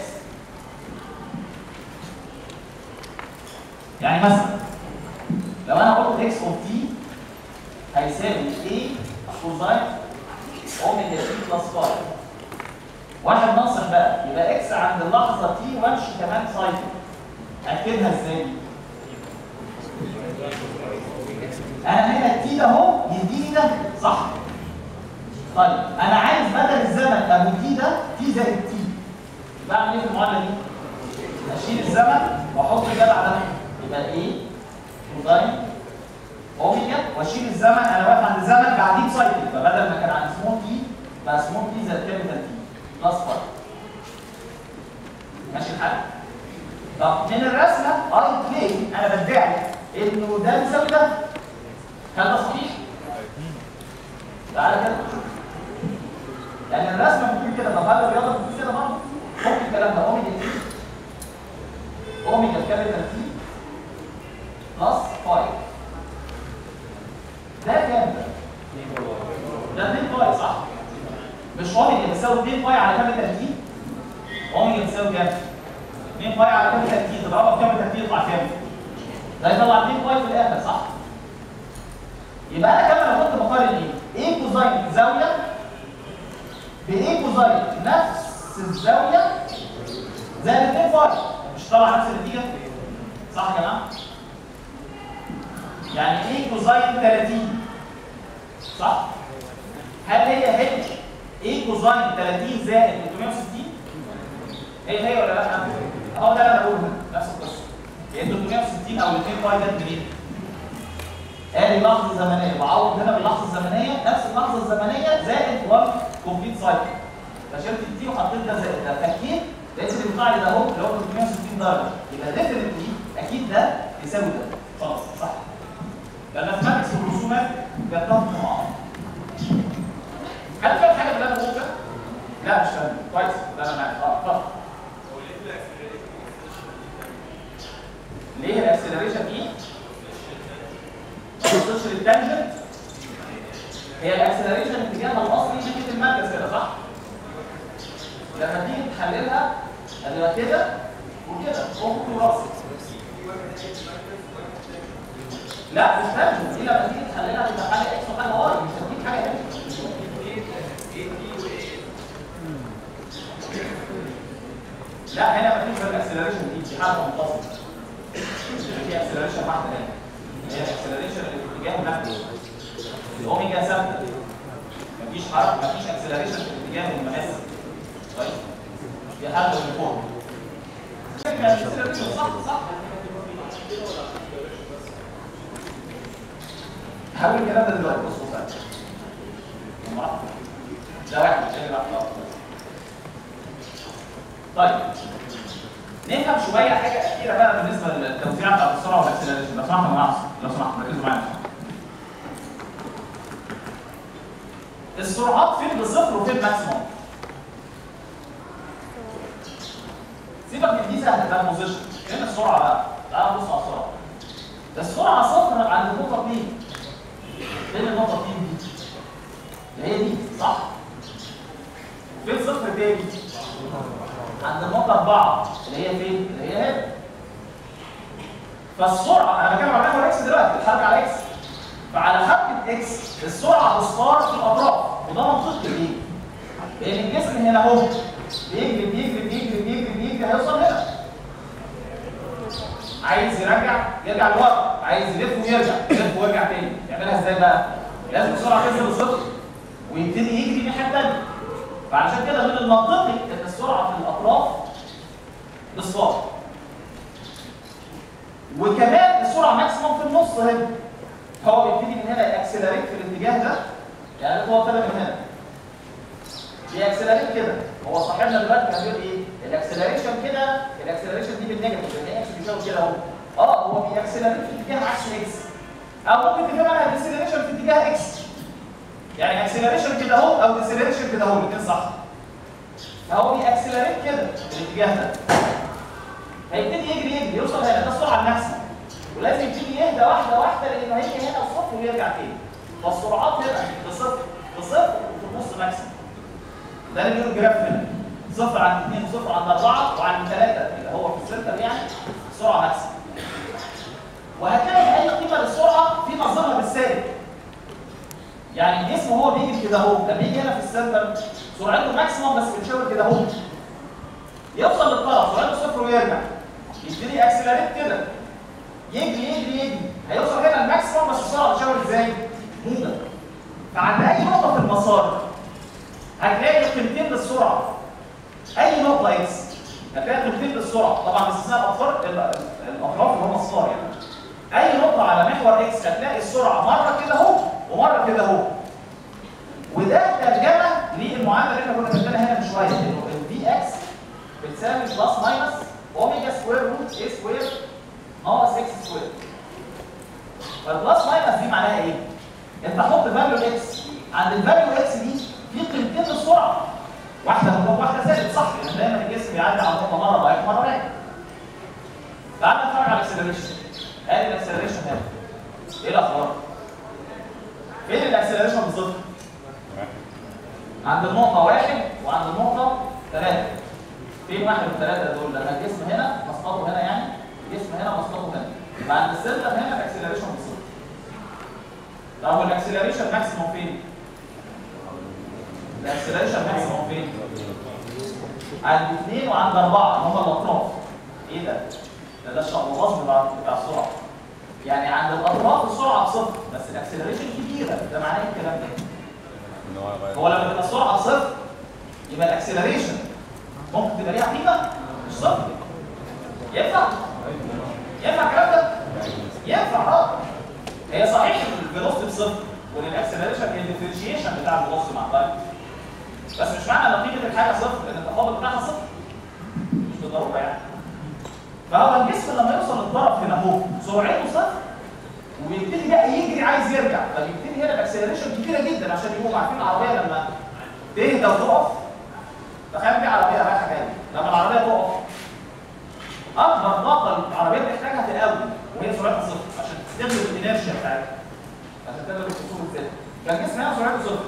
يعني مثلا لو انا قلت اكس اوف تي هيساوي a كوزاين اوميجا تي بلس 5 واحد ناصح بقى يبقى اكس عند اللحظه تي وامشي كمان سايكل اكتبها ازاي؟ انا هنا التي ده اهو يديني ده صح؟ طيب انا عايز بدل الزمن ابو تي ده تي زائد تي بعمل ايه في المعادله دي؟ اشيل الزمن واحط جدع ده يبقى ايه؟ كوزاين واشيل الزمن انا واقف عند زمن بعديه بسايكل فبدل ما كان عند سمول تي بقى سمول تي زائد كابيتال تي بلس 5 ماشي الحال؟ طب من الرسمه اي كليم انا بدعي انه ده بيساوي ده هل ده صحيح؟ تعالى كده يعني الرسمه بتقول كده طب هل الرياضه بتقول كده برضه؟ ممكن الكلام ده اوميجا تي اوميجا كابيتال تي بلس 5 ده كام ده؟ ده 2 باي صح؟ مش اوميجا بيساوي 2 باي على كابيتال تي اوميجا بيساوي كام؟ 2 باي على كابيتال تي تضربها في كابيتال تي يطلع كام؟ ده يطلع 2 باي في الاخر صح؟ يبقى انا كمان لو كنت بقارن ايه؟ ايه كوزاين زاويه بايه كوزاين نفس الزاويه زائد 2 باي مش طالع نفس النتيجه؟ صح يا جماعه؟ يعني ايه كوزاين 30 صح؟ هل هي هي ايه كوزاين 30 زائد 360 هي هي ولا لا؟ اهو ده اللي انا بقوله هنا نفس القصه يعني 360 او 2 باي ده منين؟ ادي لحظه زمنيه بعوض هنا باللحظه الزمنيه نفس اللحظه الزمنيه زائد 1 كومبليت سايكل فشلت التي وحطيت ده زائد ده فاكيد لقيت اللي بيطلع لي ده اهو اللي هو 360 درجه يبقى ديفنتلي اكيد ده يساوي ده خلاص صح فالماثماتكس والرسومات بيتفقوا مع بعض هل فاهم حاجه من اللي انا بقوله ده؟ لا مش فاهم كويس لا انا معاك اه اتفضل ليه الاكسلريشن ايه؟ ما توصلش للتانجنت هي الاكسلريشن اتجاهها الاصلي ناحيه المركز كده صح؟ لما تيجي تحللها هتبقى كده وكده فوق وراسي لا مش تانجنت دي لما تيجي تحللها تبقى حاجه اكس وحاجه واي مش هتديك حاجه اكس لا هنا مفيش غير الاكسلريشن دي دي حاجه منفصله في اكسلريشن واحده هنا هي الاكسلريشن اللي في اتجاه المحور الاوميجا ثابته مفيش حركه مفيش اكسلريشن في اتجاه المماس طيب دي حاجه من فوق صح صح حاول الكلام ده دلوقتي بص بص ده واحد الثاني واحد طيب نفهم شويه حاجه اخيره بقى بالنسبه للتوزيع بتاع السرعه والاكسلريشن لو سمحت يا جماعه لو سمحت ركزوا معايا السرعات فين بالصفر وفين ماكسيموم سيبك من دي سهله ده البوزيشن فين السرعه بقى تعال نبص على السرعه ده السرعه صفر عند النقطه 2 فين النقطه 2 دي اللي هي دي صح وفين صفر تاني عند النقطة 4 اللي هي فين؟ اللي هي هنا. فالسرعة أنا بتكلم على محور إكس دلوقتي الحركة على إكس. فعلى حركة إكس السرعة بتصفار في الأطراف وده منطقي ليه؟ لأن الجسم هنا أهو بيجري بيجري بيجري بيجري بيجري هيوصل هنا. عايز يرجع يرجع لورا، عايز يلف ويرجع، يلف ويرجع تاني، يعملها إزاي بقى؟ لازم السرعة تنزل لصفر ويبتدي يجري الناحية التانية. فعشان كده من المنطقي ان السرعه في الاطراف بصفار وكمان السرعه ماكسيموم في النص هنا هو بيبتدي من هنا ياكسلريت في الاتجاه ده يعني هو ابتدى من هنا بيأكسلريت كده هو صاحبنا دلوقتي كان بيقول ايه؟ الاكسلريشن كده الاكسلريشن دي بالنيجاتيف لان اكس بيساوي كده اهو اه هو بيأكسلريت في اتجاه عكس اكس او ممكن تفهم انا الاكسلريشن في اتجاه اكس يعني اكسلريشن كده اهو او ديسلريشن كده اهو الاثنين صح فهو بيأكسلريت كده في الاتجاه ده هيبتدي يجري يجري يوصل هنا ده السرعه الماكسيمم ولازم يبتدي يهدى واحده واحده لانه هيجي هنا الصفر ويرجع تاني فالسرعات هنا بصفر بصفر وفي النص ماكسيمم ده اللي بيقول الجراف هنا صفر عند اثنين وصفر عند اربعه وعند ثلاثه اللي هو في السنتر يعني سرعه ماكسيمم وهتلاقي اي قيمه للسرعه في نظرها بالسالب يعني الجسم هو بيجري كده اهو لما يجي هنا في السنتر سرعته ماكسيموم بس بتشاور كده اهو يوصل للطرف سرعته صفر ويرجع يبتدي اكسلريت كده يجري يجري يجري هيوصل هنا الماكسيموم بس السرعه بتشاور ازاي؟ موجب فعند اي نقطه في المسار هتلاقي قيمتين للسرعه اي نقطه اكس هتلاقي قيمتين للسرعه طبعا باستثناء الاطراف الاطراف اللي هم الصار يعني اي نقطه على محور اكس هتلاقي السرعه مره كده اهو ومره كده اهو وده ترجمه للمعادله اللي احنا كنا كاتبينها هنا من شويه انه الفي اكس بتساوي بلس ماينس اوميجا سكوير روت اي سكوير ناقص اكس سكوير فالبلس ماينس دي معناها ايه؟ انت حط فاليو اكس عند الفاليو اكس دي في قيمتين للسرعه واحده موجب واحده ثابت صح لان دايما الجسم بيعدي على نقطه مره رايح مره رايح تعال نتفرج على الاكسلريشن ادي الاكسلريشن هنا ايه الاخبار؟ فين الاكسلريشن بالظبط؟ عند النقطة واحد وعند النقطة ثلاثة. فين واحد وثلاثة دول؟ لما الجسم هنا مسقطه هنا يعني الجسم هنا مسقطه هنا. يبقى عند السنتر هنا الاكسلريشن بصفر. طب هو الاكسلريشن ماكسيموم فين؟ الاكسلريشن ماكسيموم فين؟ عند اثنين وعند أربعة اللي هم الأطراف. إيه ده؟ ده ده الشقلباز بتاع بتاع السرعة. يعني عند الأطراف السرعة بصفر بس الاكسلريشن كبيرة، ده معناه إيه الكلام ده؟ ان هو يغير هو لما تبقى السرعه صفر يبقى الاكسلريشن ممكن تبقى ليها قيمه مش صفر ينفع ينفع الكلام ده ينفع اه هي صحيح الفيلوسيتي بصفر والاكسلريشن هي الديفرنشيشن بتاع الفيلوسيتي مع التايم بس مش معنى ان قيمه الحاجه صفر ان التفاضل بتاعها صفر مش بالضروره يعني فهو الجسم لما يوصل للطرف هنا اهو سرعته صفر ويبتدي بقى يجري عايز يرجع فبيبتدي هنا الاكسلريشن كبيره جدا عشان يبقوا عارفين العربيه لما تهدى وتقف تخيل دي عربيه رايحه جايه لما العربيه تقف اكبر طاقه العربيه بتحتاجها في الاول وهي سرعتها صفر عشان تستغل الانرشيا بتاعتها عشان تقدر الخصوم ازاي فالجسم هنا سرعته صفر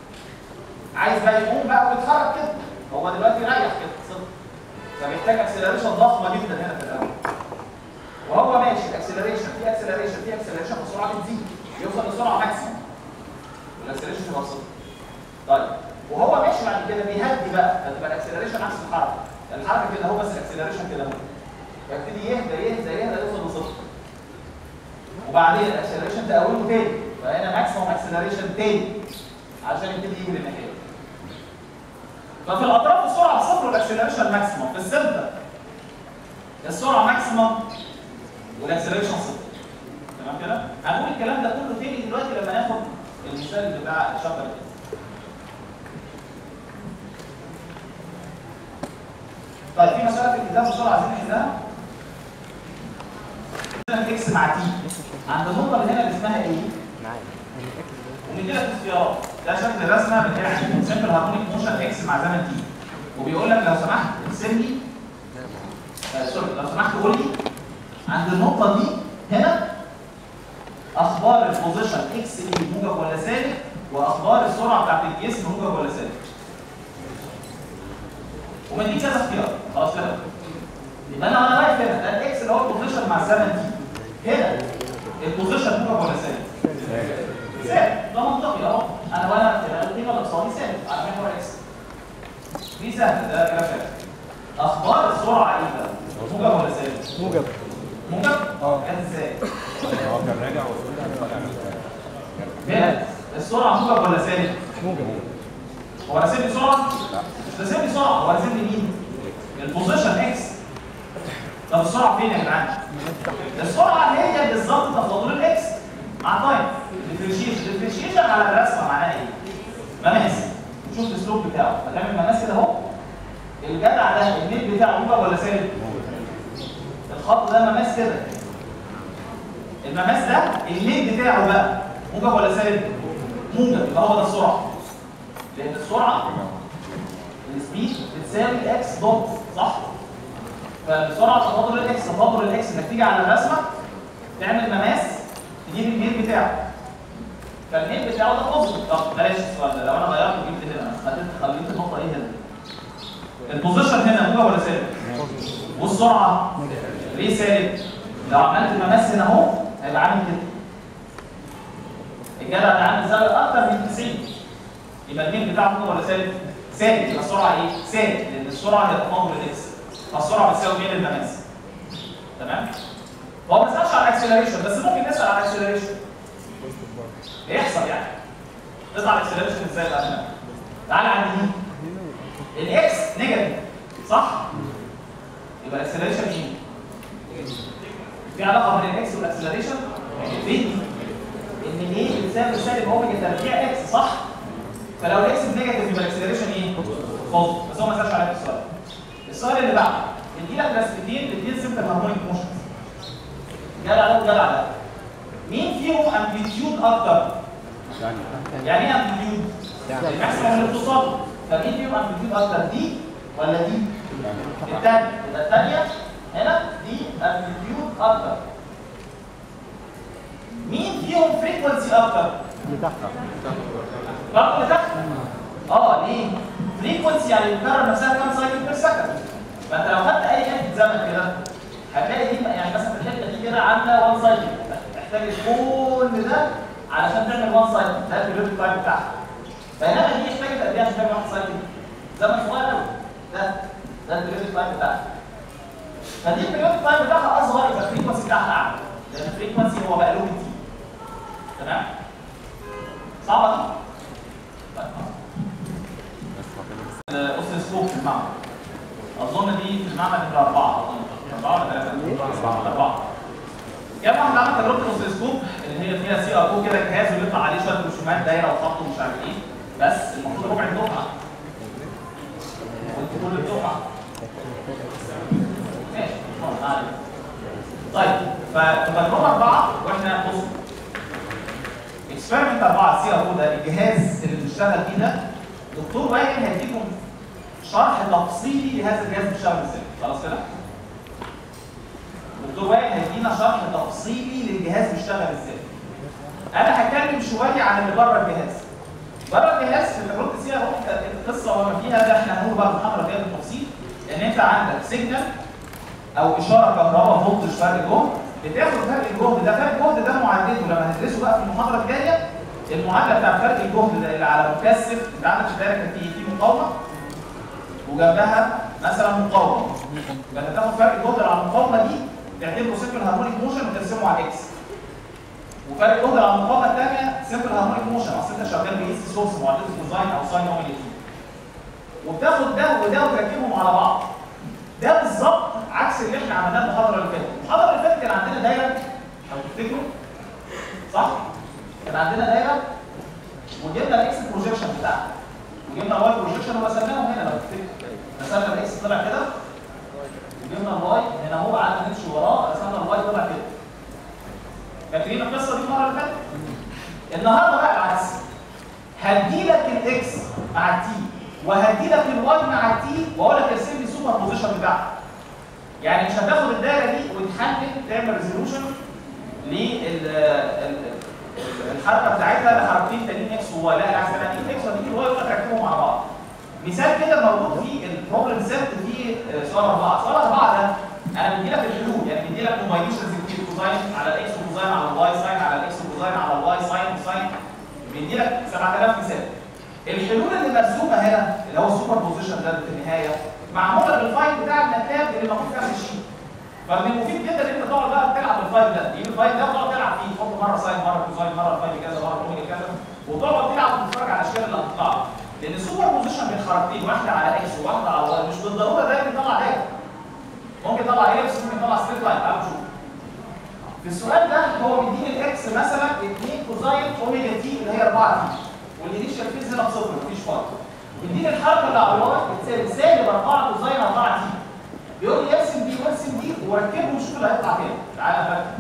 عايز بقى يقوم بقى ويتحرك كده هو دلوقتي رايح كده صفر فبيحتاج اكسلريشن ضخمه جدا هنا في الاول وهو ماشي الاكسلريشن في اكسلريشن في اكسلريشن والسرعه بتزيد يوصل لسرعه ماكسيمم والاكسلريشن تبقى صفر طيب وهو ماشي بعد كده بيهدي بقى فتبقى الاكسلريشن عكس الحركه الحركه كده اهو بس الاكسلريشن كده اهو فيبتدي يهدى يهدى يهدى يوصل لصفر وبعدين الاكسلريشن تقوله تاني فهنا ماكسيمم اكسلريشن تاني عشان يبتدي يجري الناحيه ففي الاطراف السرعه بصفر والاكسلريشن ماكسيمم في السنتر السرعه ماكسيمم والاكسلريشن صفر تمام كده؟ هنقول الكلام ده كله تاني دلوقتي لما ناخد المثال بتاع الشابتر ده طيب في مسألة في الكتاب بسرعة عايزين نحلها اكس مع تي عند النقطة اللي هنا اللي اسمها ايه؟ ومديلك اختيارات ده شكل الرسمة بتاع سمبل هارمونيك موشن اكس مع زمن تي وبيقول لك لو سمحت ارسم لي آه، سوري لو سمحت قول لي عند النقطة دي هنا أخبار البوزيشن اكس اي موجب ولا سالب وأخبار السرعة بتاعت الجسم موجب ولا سالب. ومديك كذا اختيار خلاص كده. يبقى أنا وأنا واقف هنا ده الاكس اللي هو البوزيشن مع الزمن دي. هنا البوزيشن موجب ولا سالب؟ سالب ده منطقي أهو أنا وأنا في القيمة الاقتصادية سالب على محور اكس. دي سهلة ده كلام سهل. أخبار السرعة إيه ده؟ موجب ولا سالب؟ موجب موجب؟ اه. كان ازاي؟ هو كان راجع وصل طالع هنا السرعه موجب ولا سالب؟ موجب هو راسم لي سرعه؟ مش راسم لي سرعه هو راسم لي مين؟ البوزيشن اكس طب السرعه فين يا جدعان؟ السرعه هي بالظبط تفاضل الاكس مع تايم ديفرنشيشن ديفرنشيشن على الرسمه معناها ايه؟ مماس شوف الاسلوب بتاعه ما دام المماس كده اهو الجدع ده النيت بتاعه موجب ولا سالب؟ الخط ده مماس كده المماس ده النيت بتاعه بقى موجب ولا سالب؟ موجب يبقى هو ده السرعه لان السرعه السبيد بتساوي الاكس دوت صح؟ فالسرعه تفاضل الاكس تفاضل الاكس انك تيجي على الرسمه تعمل مماس تجيب الميل بتاعه فالميل بتاعه ده بوزيتيف طب بلاش السؤال ده لو انا غيرت وجبت هنا خليت خليت النقطه ايه هنا؟ البوزيشن هنا موجب ولا سالب؟ والسرعه ليه سالب؟ لو عملت مماس هنا اهو هيبقى عامل كده الجدع ده عامل زاويه اكتر من 90 يبقى الميل بتاعه موجب ولا سالب؟ سالب يبقى السرعه ايه؟ سالب لان السرعه هي تفاضل الاكس فالسرعه بتساوي ميل المماس تمام؟ هو ما سالش على الاكسلريشن بس ممكن نسال على الاكسلريشن بيحصل يعني تطلع الاكسلريشن ازاي بقى هنا؟ تعالى عند دي الاكس نيجاتيف صح؟ يبقى الاكسلريشن ايه؟ في علاقه بين الاكس والاكسلريشن في ان الايه بتساوي سالب اوميجا تربيع اكس صح فلو الاكس بنيجاتيف يبقى الاكسلريشن ايه بوزيتيف بس هو ما سالش عليك السؤال السؤال اللي بعده ادي لك رسمتين الاثنين سمبل هارمونيك موشنز جدع ده وجدع ده مين فيهم امبليتيود اكتر يعني يعني ايه امبليتيود الماكسيموم اللي بتوصل له. فمين فيهم امبليتيود اكتر دي ولا دي الثانيه يبقى الثانيه هنا دي امبليتيود اكتر مين فيهم فريكونسي اكتر برضه اللي تحت اه ليه فريكونسي يعني بتكرر نفسها كام سايكل بير سكند فانت لو خدت اي حته زمن كده هتلاقي دي يعني مثلا في الحته دي كده عندها 1 سايكل تحتاج كل ده علشان تعمل 1 سايكل ده البيريود تايم بتاعها بينما دي احتاجت قد ايه عشان تعمل 1 سايكل زمن صغير قوي ده ده البيريود تايم بتاعها فدي البيريود تايم بتاعها اصغر يبقى الفريكونسي بتاعها اعلى لان الفريكونسي هو مقلوب التي تمام صعبه دي طيب الاوسيلوسكوب في المعمل اظن دي في المعمل نمره اربعه اظن اربعه ولا ثلاثه؟ اربعه جاب واحد عمل تجربه الاوسيلوسكوب اللي هي فيها سي ار او كده جهاز ويطلع عليه شويه رسومات دايره وخط ومش عارف ايه بس المفروض ربع الدفعه وانت كل الدفعه ماشي ما علينا. طيب فتجربه اربعه واحنا بصوا اكسبيرمنت اربعه سي ار او ده الجهاز اللي بنشتغل فيه ده دكتور وائل هيديكم شرح تفصيلي لهذا الجهاز بيشتغل ازاي خلاص كده دكتور وائل هيدينا شرح تفصيلي للجهاز بيشتغل ازاي انا هتكلم شويه عن اللي بره الجهاز بره الجهاز في تجربه السي ار القصه وما فيها ده احنا هنقول بقى المحاضره الجايه بالتفصيل ان انت عندك سيجنال او اشاره كهرباء فولتج فرق جهد بتاخد فرق الجهد ده فرق الجهد ده معادلته لما هندرسه بقى في المحاضره الجايه المعادله بتاع فرق الجهد ده اللي على مكثف انت عندك في الدايره كان في في مقاومه وجنبها مثلا مقاومه فانت تاخد فرق الجهد اللي على المقاومه دي تعتبره سيمبل هارمونيك موشن وترسمه على اكس وفرق الجهد اللي على المقاومه الثانيه سيمبل هارمونيك موشن اصل انت شغال باي سورس معادله كوزاين او ساين اوميجا تي وبتاخد ده وده وتركبهم على بعض ده بالظبط عكس اللي احنا عملناه المحاضره اللي فاتت المحاضره اللي فاتت كان عندنا دايره لو تفتكروا صح كان عندنا دايره وجبنا الاكس بروجيكشن بتاعها وجبنا الواي بروجيكشن ورسمناهم هنا لو تفتكروا رسمنا الاكس طلع كده وجبنا الواي هنا هو قعدنا نمشي وراه رسمنا الواي طلع كده فاكرين القصه دي المره اللي فاتت؟ النهارده بقى العكس هديلك الاكس مع التي وهديلك الواي مع التي واقول لك ارسم لي السوبر بوزيشن بتاعها يعني مش هتاخد الدايره دي وتحدد تعمل ريزولوشن للحركه بتاعتها لحركتين تانيين اكس وواي لا العكس انا هجيب اكس وهجيب الواي وتركبهم مع بعض مثال كده موجود في البروبلم سيت في سؤال اربعه سؤال اربعه ده انا بدي لك الحلول يعني بدي لك كومباينيشنز كتير كوزاين على الاكس وكوزاين على الواي ساين على الاكس وكوزاين على الواي ساين وساين بدي لك 7000 مثال الحلول اللي مرسومه هنا اللي هو السوبر بوزيشن ده في النهايه معموله بالفايل بتاع الماتلاب اللي موجود في نفس الشيت فمن المفيد جدا ان انت تقعد بقى تلعب بالفايل ده تجيب الفايل ده وتقعد تلعب فيه تحط مره ساين مره كوزاين مره الفايل كذا مره كوميدي كذا وتقعد تلعب وتتفرج على الاشكال اللي هتطلع لك. لان السوبر بوزيشن بين حركتين واحده على اكس وواحده على واي مش بالضروره دايما يطلع دايره ممكن يطلع اكس ممكن يطلع ستريت لاين تعالوا نشوف في السؤال ده هو مديني الاكس مثلا 2 كوزاين اوميجا تي اللي هي 4 تي والانيشال فيز هنا بصفر مفيش فرق مديني الحركه اللي على الواي بتساوي سالب 4 كوزاين 4 تي بيقول لي ارسم دي وارسم دي وركبهم وشوف اللي هيطلع كام تعالى يا فندم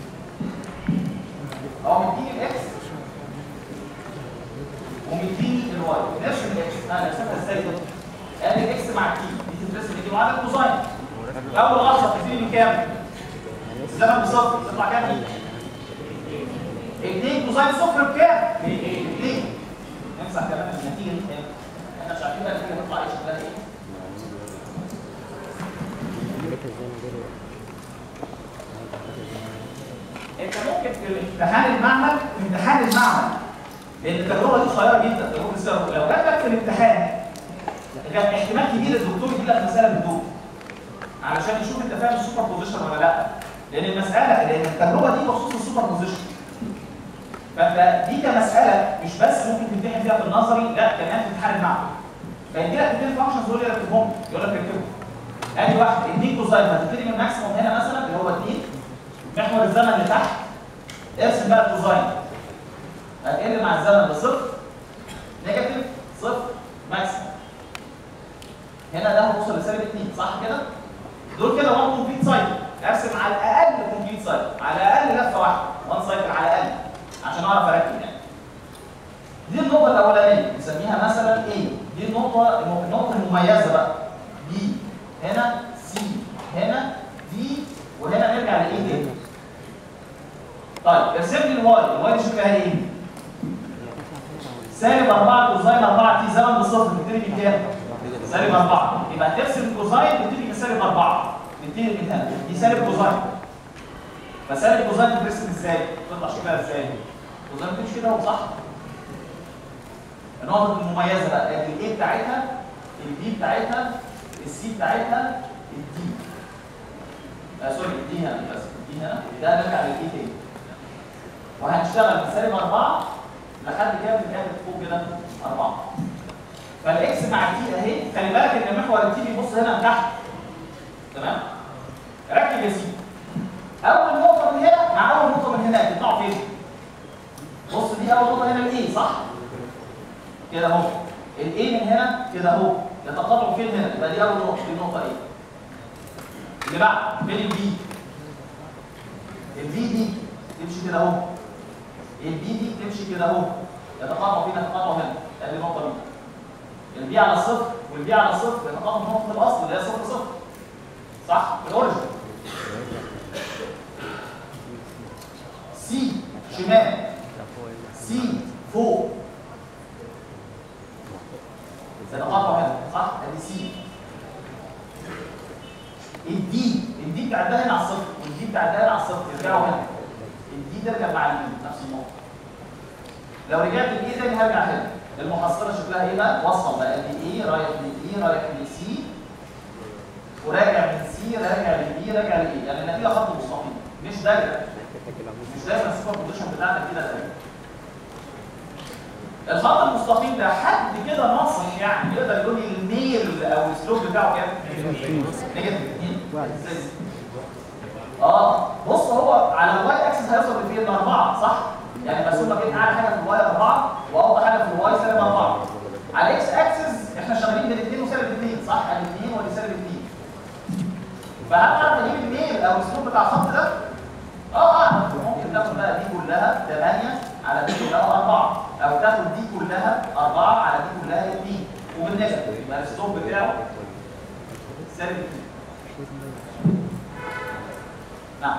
هو مديني الاكس ومديني الواي نرسم الاكس انا رسمها ازاي ده؟ ادي الاكس مع التي دي تترسم دي معادله كوزاين اول غلطه تبتدي من كام؟ الزمن بصفر تطلع كام؟ 2 كوزاين صفر بكام؟ ب 2 نمسح كمان النتيجه دي احنا مش عارفين بقى النتيجه تطلع ايه شكلها ايه انت ممكن في امتحان المعمل في امتحان المعمل لان التجربه دي صغيره جدا تجربه السيرفر لو جات لك في الامتحان كان احتمال كبير الدكتور يجيب لك مساله من دول علشان يشوف انت فاهم السوبر بوزيشن ولا لا لان المساله لان التجربه دي بخصوص السوبر بوزيشن فانت دي كمساله مش بس ممكن تمتحن فيها في النظري لا كمان في امتحان المعمل فيدي لك اثنين فانكشنز يقول لك ركبهم يقول لك ركبهم ادي واحد اثنين كوزاين هتبتدي من الماكسيموم هنا مثلا اللي هو 2 محور الزمن اللي تحت ارسم بقى الكوزاين هتقل مع الزمن بصفر نيجاتيف صفر ماكسيمم هنا ده هتوصل لسالب 2 صح كده؟ دول كده 1 كومبليت سايكل ارسم على الاقل كومبليت سايكل على الاقل لفه واحده 1 سايكل على الاقل عشان اعرف اركب يعني دي النقطه الاولانيه نسميها مثلا A دي النقطه النقطه المميزه بقى B هنا C هنا D وهنا نرجع لايه تاني طيب ارسم لي الواي الواي دي شكلها ايه؟ سالب 4 كوزين 4 تي زمن بالصفر بتبتدي بكام؟ سالب 4 يبقى هترسم الكوزين بتبتدي بسالب 4 نبتدي من هنا دي سالب كوزين فسالب كوزين بترسم ازاي؟ تطلع شكلها ازاي؟ كوزين بتمشي كده صح؟ النقطة المميزة بقى ادي الايه بتاعتها البي بتاعتها السي بتاعتها الدي آه سوري دي هنا بس دي هنا ده نرجع للايه تاني وهنشتغل من سالب 4 لحد كام كام فوق كده 4 فالاكس مع التي اهي خلي بالك ان محور التي بيبص هنا من تحت تمام ركب يا سيدي اول نقطه من هنا مع اول نقطه من هنا بيطلعوا فين بص دي اول نقطه هنا الايه صح كده اهو الايه من هنا كده اهو يتقاطعوا فين هنا يبقى دي اول نقطه دي النقطه ايه اللي بعد فين البي البي دي تمشي كده اهو البي دي تمشي كده اهو يتقاطعوا فين يتقاطعوا هنا ادي النقطه دي البي على الصفر والبي على الصفر يتقاطعوا في نقطه الاصل اللي هي صفر صفر صح في الاوريجن سي شمال سي فوق تتقاطع هنا صح ادي سي الدي الدي بتعدها هنا على الصفر والدي بتعدها هنا على الصفر يرجعوا هنا الدي ترجع مع البي نفس النقطه لو رجعت الاي تاني هرجع هنا المحصله شكلها ايه بقى وصل بقى دي ايه رايح لاي رايح لسي وراجع من سي راجع لبي راجع لاي يعني النتيجه خط مستقيم مش دايره مش دايما السوبر بوزيشن بتاعنا كده دايره الخط المستقيم ده حد كده ناصح يعني يقدر يقول لي الميل او السلوك بتاعه كام؟ نيجاتيف 2 اه بص هو على الواي اكسس هيوصل لفين؟ لاربعه صح؟ يعني مرسوم لك اعلى حاجه في الواي 4 واوطى حاجه في الواي سالب 4 على الاكس اكسس احنا شغالين بين 2 وسالب 2 صح؟ ادي 2 ودي سالب 2 فهل اعرف اجيب الميل او السلوك بتاع الخط ده؟ اه اعرف ممكن تاخد بقى دي كلها 8 على دي كلها 4 او تاخد دي كلها 4 على دي كلها 2 وبالنيجاتيف يبقى السلوك بتاعه سالب 2 نعم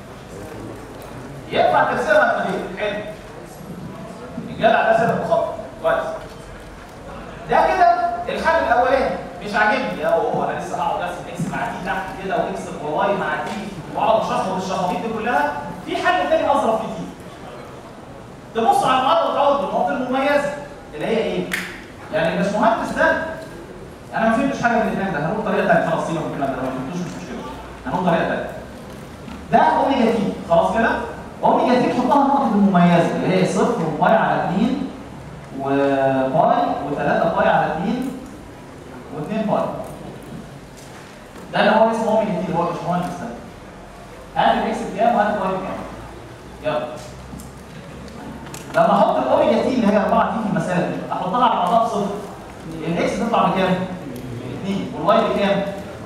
ينفع ترسمها من غير حلو الجدع ده سبب خط كويس ده كده الحل الاولاني مش عاجبني يا هو انا لسه هقعد ارسم اكس مع دي تحت كده واكس وواي مع دي واقعد اشخبط الشخابيط دي كلها في حل تاني اظرف كتير تبص على المعادله وتعوض بالنقط المميزه اللي هي ايه؟ يعني الباشمهندس ده انا ما فهمتش حاجه من الاثنين ده هنقول طريقه ثانيه خلاص سيبك من الكلام ده لو ما فهمتوش مش مشكله هنقول طريقه ثانيه ده اوميجا تي خلاص كده اوميجا تي تحطها النقط المميزه اللي هي صفر وباي على 2 وباي و3 باي على 2 و2 باي ده اللي هو اسمه اوميجا تي اللي هو الباشمهندس ده هات الاكس بكام وهات الواي بكام يلا لما احط الاوميجا تي اللي هي 4 تي في المساله دي احطها على بعضها بصفر الاكس تطلع بكام؟ 2 والواي بكام؟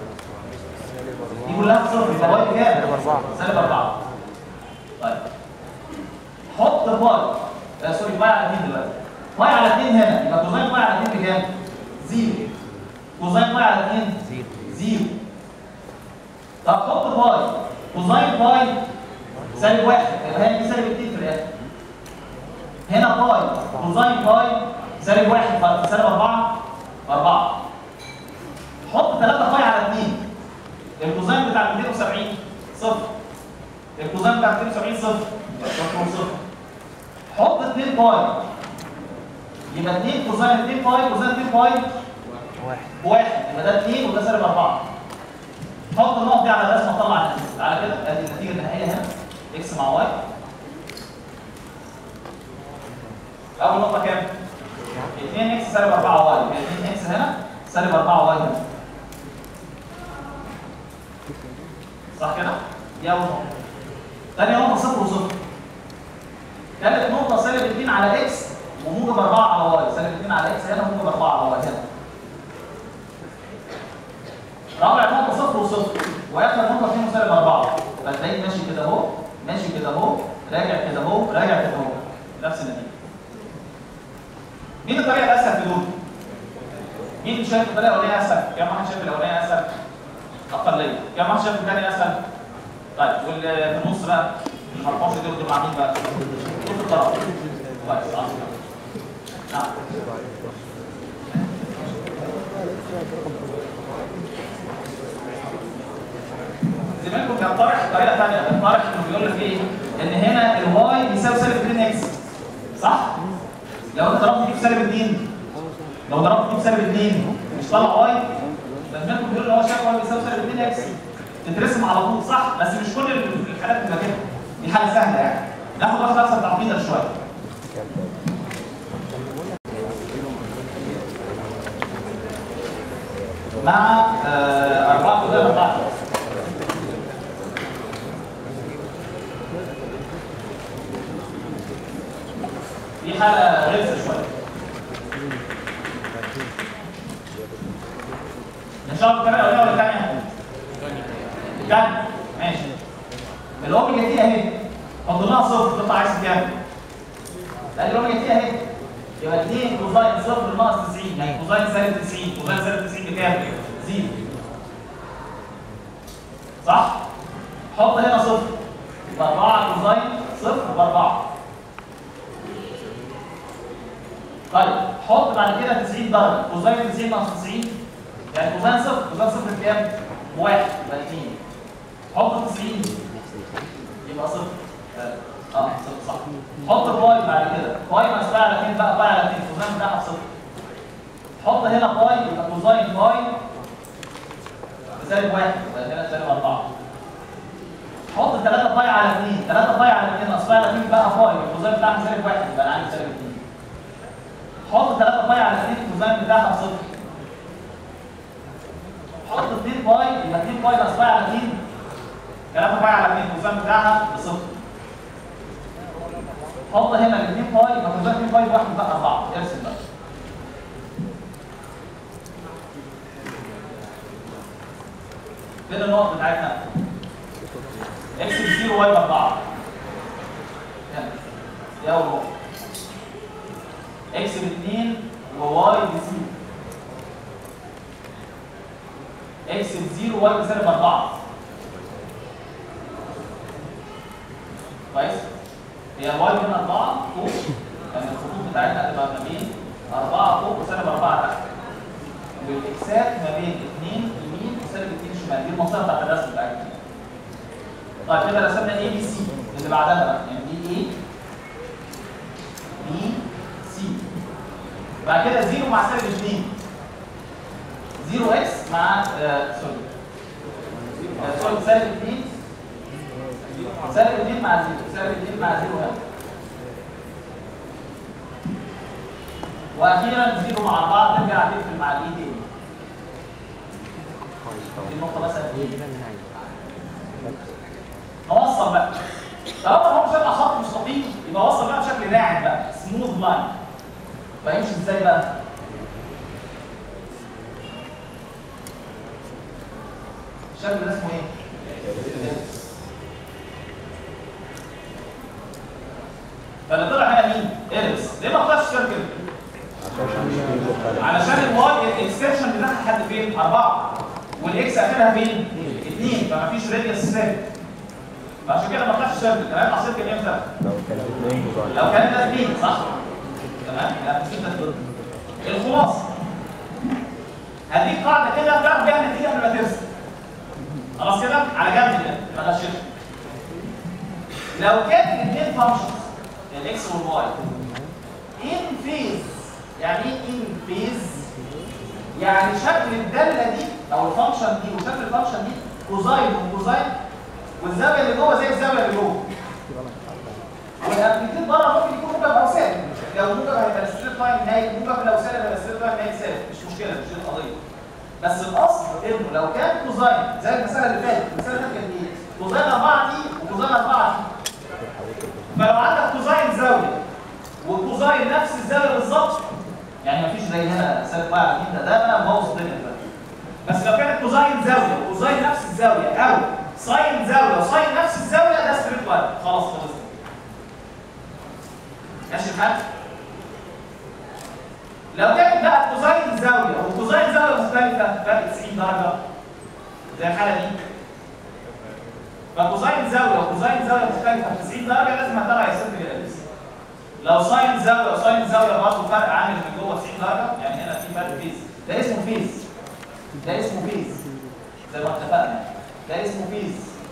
دي كلها بصفر يبقى واي بكام؟ سالب أربعة. سالب 4 طيب حط باي آه سوري باي على 2 دلوقتي باي على 2 هنا يبقى كوزين باي على 2 بكام؟ زيرو كوزين باي على 2 زيرو. زيرو طب حط باي كوزين باي سالب 1 يبقى هي دي سالب 2 في الاخر هنا باي كوزين باي سالب 1 في سالب 4 4 حط 3 باي على 2 الكوزين بتاع 270 صفر الكوزين بتاع 270 صفر صفر وصفر حط 2 باي يبقى 2 كوزين 2 باي كوزين 2 باي واحد بواحد يبقى ده 2 وده سالب 4 حط النقط دي على الرسمه طلع النتيجه تعالى كده ادي النتيجه النهائيه هنا اكس مع واي اول نقطه كام 2 اكس سالب 4 واي يبقى 2 اكس هنا سالب 4 واي هنا صح كده دي اول نقطه تاني نقطه صفر وصفر ثالث نقطه سالب 2 على اكس وموجب 4 على واي سالب 2 على اكس هنا وموجب 4 على واي هنا رابع نقطه صفر وصفر واخر نقطه 2 وسالب 4 فتلاقيه ماشي كده اهو ماشي كده اهو راجع كده اهو راجع كده اهو نفس النتيجه مين الطريقه الاسهل في دول؟ مين شايف الطريقه الاولانيه اسهل؟ كم واحد شايف الاولانيه اسهل؟ اقليه، كم واحد شايف الثانيه اسهل؟ طيب واللي في النص بقى ال 14 دول دول مع مين بقى؟ دول في الطرف كويس اه نعم زميلكم كان طارح طريقه ثانيه كان طارح انه بيقول لك ايه؟ ان هنا الواي بيساوي سالب 2 اكس صح؟ لو انت ضربت دي في سالب 2 لو ضربت دي في سالب 2 مش طلع واي ده زميلكم بيقول ان هو شايف واي بيساوي سالب 2 اكس تترسم على طول صح بس مش كل الحالات بتبقى كده دي حاله سهله يعني ناخد واحده اكثر تعقيدا شويه مع آه، أربعة قدام أربعة دي حالة غلسة شوية نشرب الطريقة الأولى ولا الثانية؟ الثانية ماشي الأوميجا تي أهي حط لها صفر تطلع عايز كام؟ لا الأوميجا تي أهي يبقى 2 كوزاين صفر ناقص 90 يعني كوزاين سالب 90 كوزاين سالب 90 بكام؟ زيرو صح؟ حط هنا صفر يبقى 4 كوزاين صفر بأربعة طيب حط بعد كده 90 درجة كوزاين 90 ناقص 90 يعني كوزاين صفر كوزاين صفر بكام؟ بواحد يبقى 2 حط 90 يبقى صفر اه صفر صح حط باي بعد كده باي مسألة على 2 بقى باي على 2 كوزاين بتاعها بصفر حط هنا باي يبقى كوزاين باي سالب واحد يبقى هنا سالب 4 حط 3 باي على 2 3 باي على 2 اصل على 2 بقى باي يبقى الكوزاين بتاعها سالب واحد يبقى انا عندي سالب 2 حط 3 باي على 2 الكوزاين بتاعها بصفر حط 2 باي يبقى 2 باي ناقص باي على 2 3 باي على 2 الكوزاين بتاعها بصفر حط هنا ال 2 باي يبقى كوزاين 2 باي بواحد بقى 4 ارسم بقى فين النقط بتاعتنا؟ اكس ب 0 واي ب 4 هنا دي اول نقطة اكس ب 2 وواي ب 0 اكس ب 0 واي بسالب 4 كويس؟ هي الواي من 4 فوق يعني الخطوط بتاعتنا هتبقى ما بين 4 فوق وسالب 4 تحت والاكسات ما بين 2 يمين وسالب 2 شمال دي المنطقه بتاعت الرسم بتاعتنا طيب كده رسمنا اي بي سي اللي بعدها بقى يعني دي ايه بي سي بعد كده 0 مع سالب 2 0 اكس مع آه سوري آه سوري سالب 2 سالب 2 مع 0 سالب 2 مع 0 هنا واخيرا 0 مع 4 ترجع تقفل مع الاي تاني دي النقطه مثلا ايه نوصل بقى طالما هو مش هيبقى خط مستقيم يبقى وصل بقى بشكل ناعم بقى سموث لاين فيمشي ازاي بقى؟ الشكل ده اسمه ايه؟ فاللي طلع هنا مين؟ ايرس ليه ما طلعش الشكل كده؟ علشان الواي الاكستنشن بتاعها لحد فين؟ أربعة والاكس اخرها فين؟ اثنين فما فيش راديوس ثابت فعشان كده ما طلعش الشكل كان هيطلع سيركل امتى؟ لو كانت اثنين كوزاين لو كان ده اثنين صح؟ تمام؟ لا مش ده اثنين الخلاصه هديك قاعده كده تعرف بيها النتيجه قبل ما ترسم خلاص كده على جنب كده ما غشش لو كان الاثنين فانكشنز الاكس والواي ان فيز يعني ايه ان فيز؟ يعني شكل الداله دي او الفانكشن دي وشكل الفانكشن دي كوزاين وكوزاين والزاويه اللي جوه زي الزاويه اللي جوه والامبليتيود بره ممكن يكون موجب او سالب لو موجب هيبقى ستريت لاين نايم موجب لو سالب هيبقى ستريت لاين نايم سالب مش مشكله مش دي القضيه بس الاصل انه لو كان كوزاين زي المساله اللي فاتت المساله اللي فاتت كانت ايه؟ كوزاين 4 دي وكوزاين 4 دي فلو عندك كوزاين زاويه وكوزاين نفس الزاويه بالظبط يعني مفيش زي هنا سالب واحد ده ده بقى مبوظ الدنيا دلوقتي بس لو كانت كوزاين زاويه وكوزاين نفس الزاويه او ساين زاويه وساين نفس الزاويه ده ستريت لاين خلاص خلص ماشي الحال؟ لو كانت بقى كوزاين زاويه وكوزاين زاويه مختلفه فرق 90 درجه زي الحاله دي فكوزاين زاويه وكوزاين زاويه مختلفه 90 درجه لازم هتابع يسد الاليبس لو ساين زاويه وساين زاويه برضه فرق عامل من جوه 90 درجه يعني هنا في فرق فيز ده اسمه فيز ده اسمه فيز زي ما اتفقنا ده اسمه فيز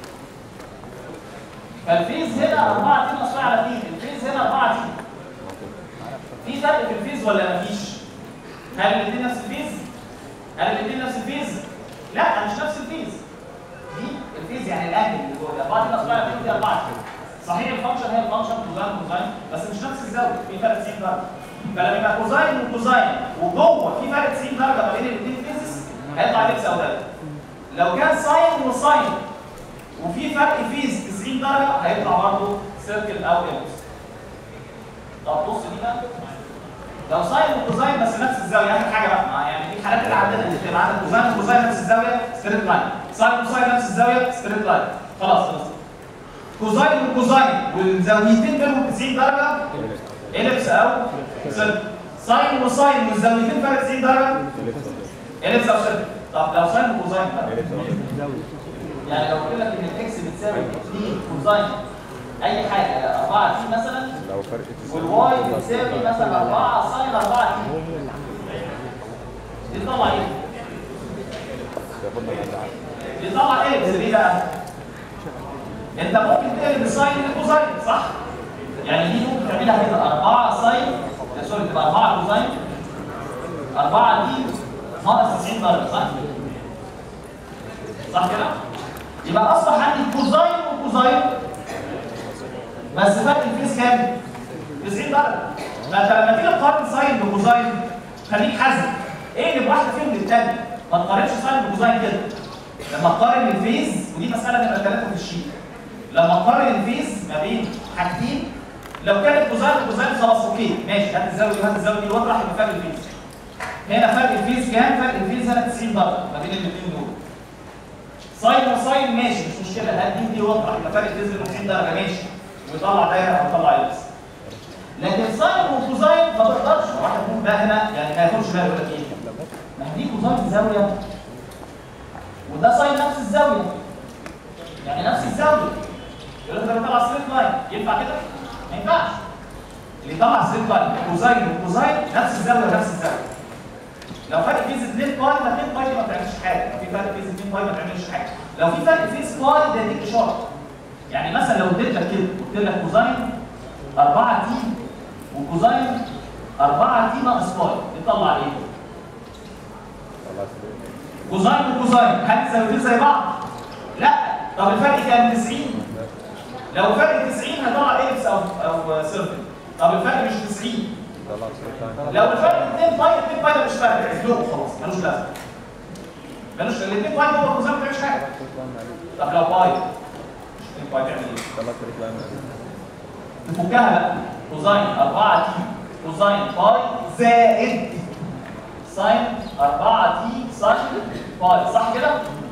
فالفيز هنا 4 تي نصف على تي الفيز هنا 4 تي في فرق في الفيز ولا مفيش؟ هل الاثنين نفس الفيز؟ هل الاثنين نفس الفيز؟ لا مش نفس الفيز دي الفيز يعني الانجل اللي جوه 4 تي نصف على تي دي 4 تي صحيح الفانكشن هي الفانكشن كوزاين كوزاين بس مش نفس الزاويه في فرق 90 درجه فلما يبقى كوزاين وكوزاين وجوه في فرق 90 درجه ما بين الاثنين فيزز هيطلع لبس او ده لو كان ساين وساين وفي فرق فيز 90 درجه هيطلع برضه سيركل او اليبس طب بص دي بقى لو ساين وكوزاين بس نفس الزاويه اخر حاجه بقى مع- يعني دي الحالات اللي عندنا اللي بتبقى عندك كوزاين وكوزاين نفس الزاويه ستريت لاين ساين وساين نفس الزاويه ستريت لاين خلاص خلاص كوزاين وكوزاين والزاويتين بينهم 90 درجه اليبس او سيركل ساين وساين والزاويتين فرق 90 درجه اليبس او سيركل طب لو ساين وكوزاين بقى يعني لو قلت لك ان الاكس بتساوي 2 كوزاين اي حاجه 4 تي مثلا لو فرق والواي بتساوي مثلا 4 ساين 4 تي دي تطلع ايه؟ ياخدنا من العالم دي تطلع ايه؟ ليه بقى؟ انت ممكن تقلب الساين لكوزاين صح؟ يعني دي ممكن تعملها كده 4 ساين آه، سوري تبقى 4 كوزاين 4 دي ناقص 90 درجه صح؟ صح كده؟ يبقى اصبح عندي كوزاين وكوزاين بس فرق الفيس كام؟ 90 درجه فانت لما تيجي تقارن ساين بكوزاين خليك حذر اقلب واحده فيهم للثانيه ما تقارنش ساين بكوزاين كده لما تقارن الفيز ودي مساله نمره ثلاثه في الشيت لما تقارن الفيز ما بين حاجتين لو كانت كوزاين وكوزاين خلاص اوكي ماشي هات الزاويه دي وهات الزاويه دي واطرح يبقى فرق الفيز هنا فرق الفيز كام؟ فرق الفيز هنا 90 درجه ما بين الاثنين دول ساين وساين ماشي مش مشكله هات دي دي واطرح يبقى فرق الفيز 90 درجه ماشي ويطلع دايره او يطلع اكس لكن ساين وكوزاين ما تقدرش واحد يكون بقى هنا يعني ما ياخدش باله يقول لك ايه؟ ما هي دي كوزاين زاويه وده ساين نفس الزاويه يعني نفس الزاويه يقول لك ده بيطلع ستريت لاين ينفع كده؟ ما ينفعش اللي يطلع ستريت لاين كوزاين وكوزاين نفس الزاويه نفس الزاويه لو فرق فيز 2 باي ما 2 باي دي ما بتعملش حاجه لو في فرق فيز 2 باي ما بتعملش حاجه لو في فرق فيز باي ده يديك اشاره يعني مثلا لو اديت لك كده قلت لك كوزاين 4 تي وكوزاين 4 تي ناقص باي يطلع ايه؟ خلاص كوزاين وكوزاين هل الزاويتين زي بعض؟ لا طب الفرق كام 90 لو فرق 90 هيطلع اكس او او سيركل طب الفرق مش 90 طلع ستريت لاين لو الفرق 2 باي 2 باي ده مش فرق احذفه خلاص ملوش لازمه ملوش الاثنين باي جوه الكوزاين ما بتعملش حاجه طب لو باي مش 2 باي تعمل ايه؟ طلع ستريت لاين نفكها بقى كوزاين 4 تي كوزاين باي زائد ساين 4 تي ساين باي صح كده؟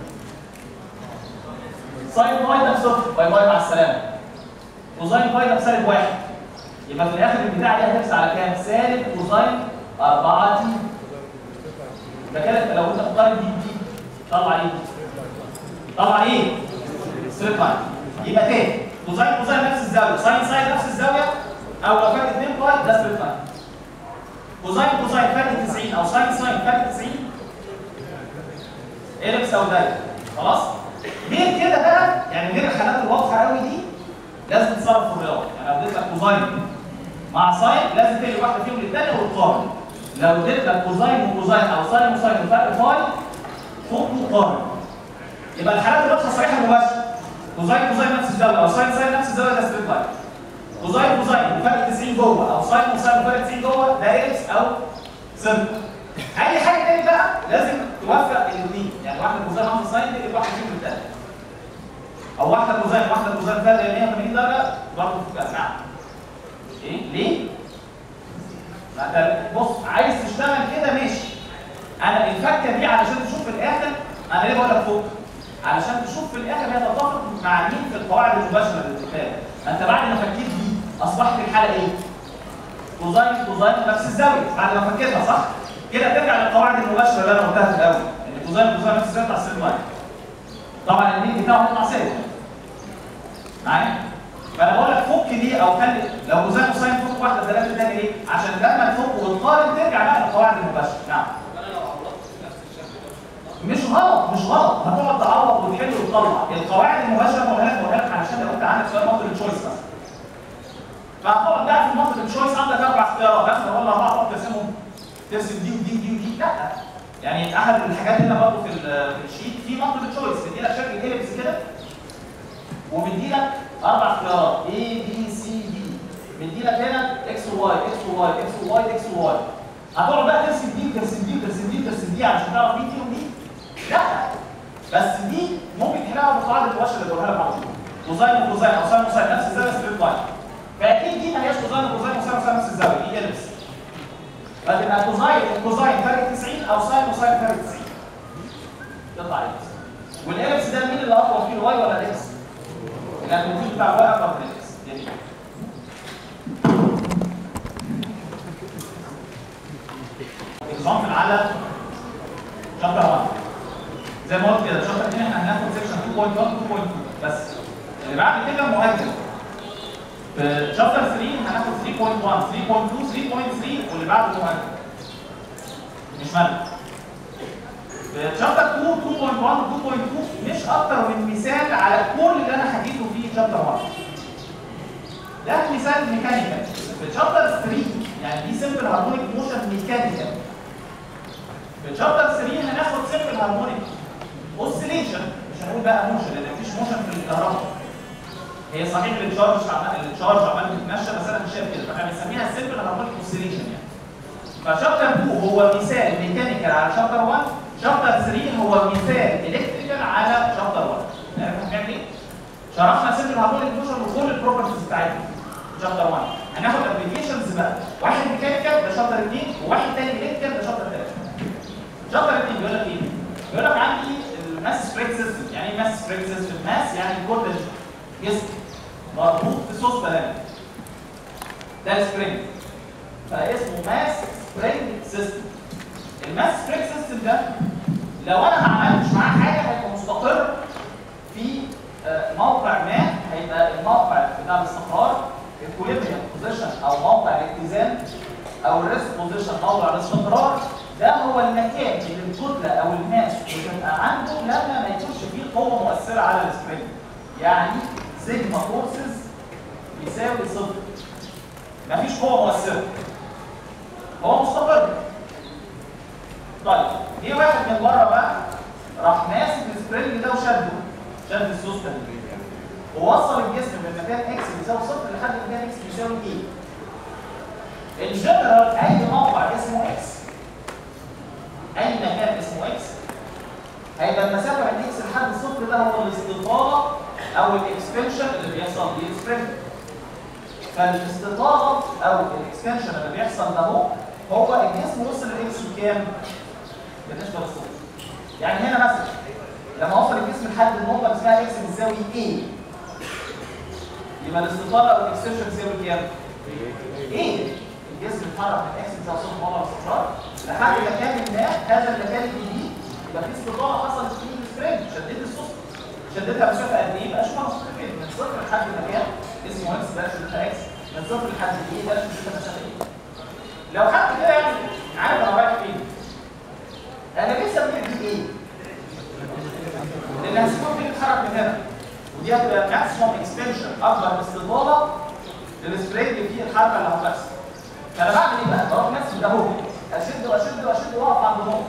ساين باي ده بصفر باي باي مع السلامه كوزاين باي ده بسالب واحد يبقى في الاخر البتاع دي هترسى على كام؟ سالب كوزاين 4 تي ده كده لو انت بتقارن دي بدي طلع ايه؟ طلع ايه؟ ستريت لاين يبقى تاني كوزاين كوزاين نفس الزاويه ساين ساين نفس الزاويه او لو فرق 2 باي ده ستريت لاين كوزاين كوزاين فرق 90 او ساين ساين فرق 90 اليبس او دايره خلاص غير كده بقى يعني غير الحالات الواضحه قوي دي لازم تتصرف في الرياضه يعني لو اديت لك كوزاين مع ساين لازم تقلب واحده فيهم للثانيه وتقارن لو اديت لك كوزاين وكوزاين او ساين وساين وفرق باي خد وقارن يبقى الحالات الواضحه صريحه مباشره كوزاين كوزاين نفس الزاويه او ساين ساين نفس الزاويه ده ستريت لاين كوزاين كوزاين وفرق 90 جوه او ساين وساين وفرق 90 جوه ده اكس او سيركل اي حاجه تاني بقى لازم توفق الاثنين يعني واحده كوزاين واحده ساين تقلب واحده فيهم للثانيه او واحده كوزين واحده كوزين فرق 180 درجه برضه تبقى نعم ايه ليه؟ ما انت بص عايز تشتغل كده ماشي انا الفكه دي علشان تشوف في الاخر انا ليه بقول لك فوق علشان تشوف في الاخر هي تتفق مع مين في القواعد المباشره للاتفاق ما انت بعد ما فكيت دي اصبحت الحاله ايه؟ كوزين كوزين نفس الزاويه بعد ما فكيتها صح؟ كده ترجع للقواعد المباشره اللي انا قلتها في الاول ان كوزين كوزين نفس الزاويه بتاع السين واحد طبعا المين بتاعه هيطلع سالب معايا؟ فانا بقول لك فك دي او خلي لو كوزين كوساين فك واحده ثلاثه تاني ليه؟ عشان لما تفك وتقارن ترجع بقى للقواعد المباشره نعم مش غلط مش غلط هتقعد تعوض وتحل وتطلع القواعد المباشره بقولها لك بقولها لك علشان لو انت عندك سؤال منطق تشويس مثلا فهتقعد بقى في منطق تشويس عندك اربع اختيارات مثلا ولا اربعه تقعد ترسمهم ترسم دي ودي ودي ودي لا يعني احد الحاجات هنا برضه في ال- في الشيت في منطق تشويس بيدي لك شكل هيلبس كده وبيدي لك اربع اختيارات A B C D بيدي لك هنا اكس وواي اكس وواي اكس وواي اكس وواي هتقعد بقى ترسم دي وترسم دي وترسم دي وترسم دي علشان تعرف مين دي ومين لا بس دي ممكن تحلها بالقواعد المباشره اللي بقولها لك على طول كوزاين وكوزاين او ساين وساين نفس الزاويه ستريت لاين فاكيد دي ما هياش كوزاين وكوزاين وساين وساين نفس الزاويه دي البس فتبقى كوزاين وكوزاين فرق 90 او ساين وساين فرق 90 يطلع البس والالبس ده مين اللي اطول فيه الواي ولا الاكس؟ لان الوجود بتاع الواي اكبر من الاكس جميل اكزامبل على شابتر 1 زي ما قلت كده شابتر 2 احنا هناخد سيكشن 2.1 2.2 بس اللي بعد كده مؤجل في شابتر 3 هناخد 3.1 3.2 3.3 واللي بعده مؤجل مش ملل في شابتر 2 2.1 2.2 مش اكتر من مثال على كل اللي انا حكيته في شابتر 1 ده مثال ميكانيكال في شابتر 3 يعني دي سمبل هارمونيك موشن ميكانيكال في شابتر 3 هناخد سمبل هارمونيك اوسيليشن مش هنقول بقى موشن لان مفيش موشن في الكهرباء هي صحيح التشارج عمال التشارج عمال بيتمشى بس انا مش شايف كده فاحنا بنسميها سمبل هارمونيك اوسيليشن يعني فشابتر 2 هو مثال ميكانيكال على شابتر 1 شابتر 3 هو مثال الكتريكال على شابتر 1 نعرف هنعمل ايه؟ شرحنا سمبل هارمونيك موشن وكل البروبرتيز بتاعتها شابتر 1 هناخد ابلكيشنز بقى واحد ميكانيكال ده شابتر 2 وواحد تاني الكتريكال ده شابتر 3 شابتر 2 بيقول لك ايه؟ بيقول لك عندي الماس سبريك سيستم يعني ايه ماس سبريك سيستم؟ ماس يعني كل جسم مربوط في صوص بلان ده السبرينج فاسمه ماس سبرينج سيستم الماس سبرينج سيستم ده لو انا ما عملتش معاه حاجه هيبقى مستقر في آه، موقع ما هيبقى الموقع بتاع الاستقرار الكوليبريم بوزيشن او موقع الاتزان او الريست بوزيشن موضع الاستقرار ده هو المكان اللي الكتله او الماس بتبقى عنده لما ما يكونش فيه قوه مؤثره على السبرينج يعني سيجما فورسز بيساوي صفر مفيش قوه مؤثره هو مستقر طيب جه واحد من بره بقى راح ماسك السبرينج ده وشده شد السوسته دي ووصل الجسم من مكان اكس بيساوي صفر لحد مكان اكس بيساوي ايه الجنرال اي موقع اسمه اكس اي مكان اسمه اكس هيبقى المسافه من اكس لحد الصفر ده هو الاستطاله او الاكسبنشن اللي بيحصل فيه السبرينج فالاستطاله او الاكسبنشن اللي بيحصل ده هو هو الجسم وصل لاكس بكام؟ بالنسبه للصفر يعني هنا مثلا لما وصل الجسم لحد النقطه اللي اسمها اكس بتساوي ايه يبقى الاستطاله او الاكسبنشن بتساوي كام؟ ايه؟ الجسم اتحرك من اكس بتساوي صفر موضع الاستقرار لحد مكان ما هذا المكان الجديد يبقى في استطاله حصلت فيه السبرينج شديت السوسته شدتها مسافه قد ايه؟ بقى شبه صفر كده من صفر لحد مكان اسمه اكس بقى شدتها اكس من صفر لحد ايه بقى شدتها مسافه ايه؟ لو حد كده يعني عارف انا رايح فين؟ انا لسه بنعمل ايه؟ لان هسيبهم دي بتتحرك من هنا ودي هتبقى ماكسيموم اكسبنشن اكبر استطاله للسبرينج في الحركه اللي هتحصل فانا بعمل ايه بقى؟ بروح نفسي ده اهو اشد واشد واشد واقف عند النقطه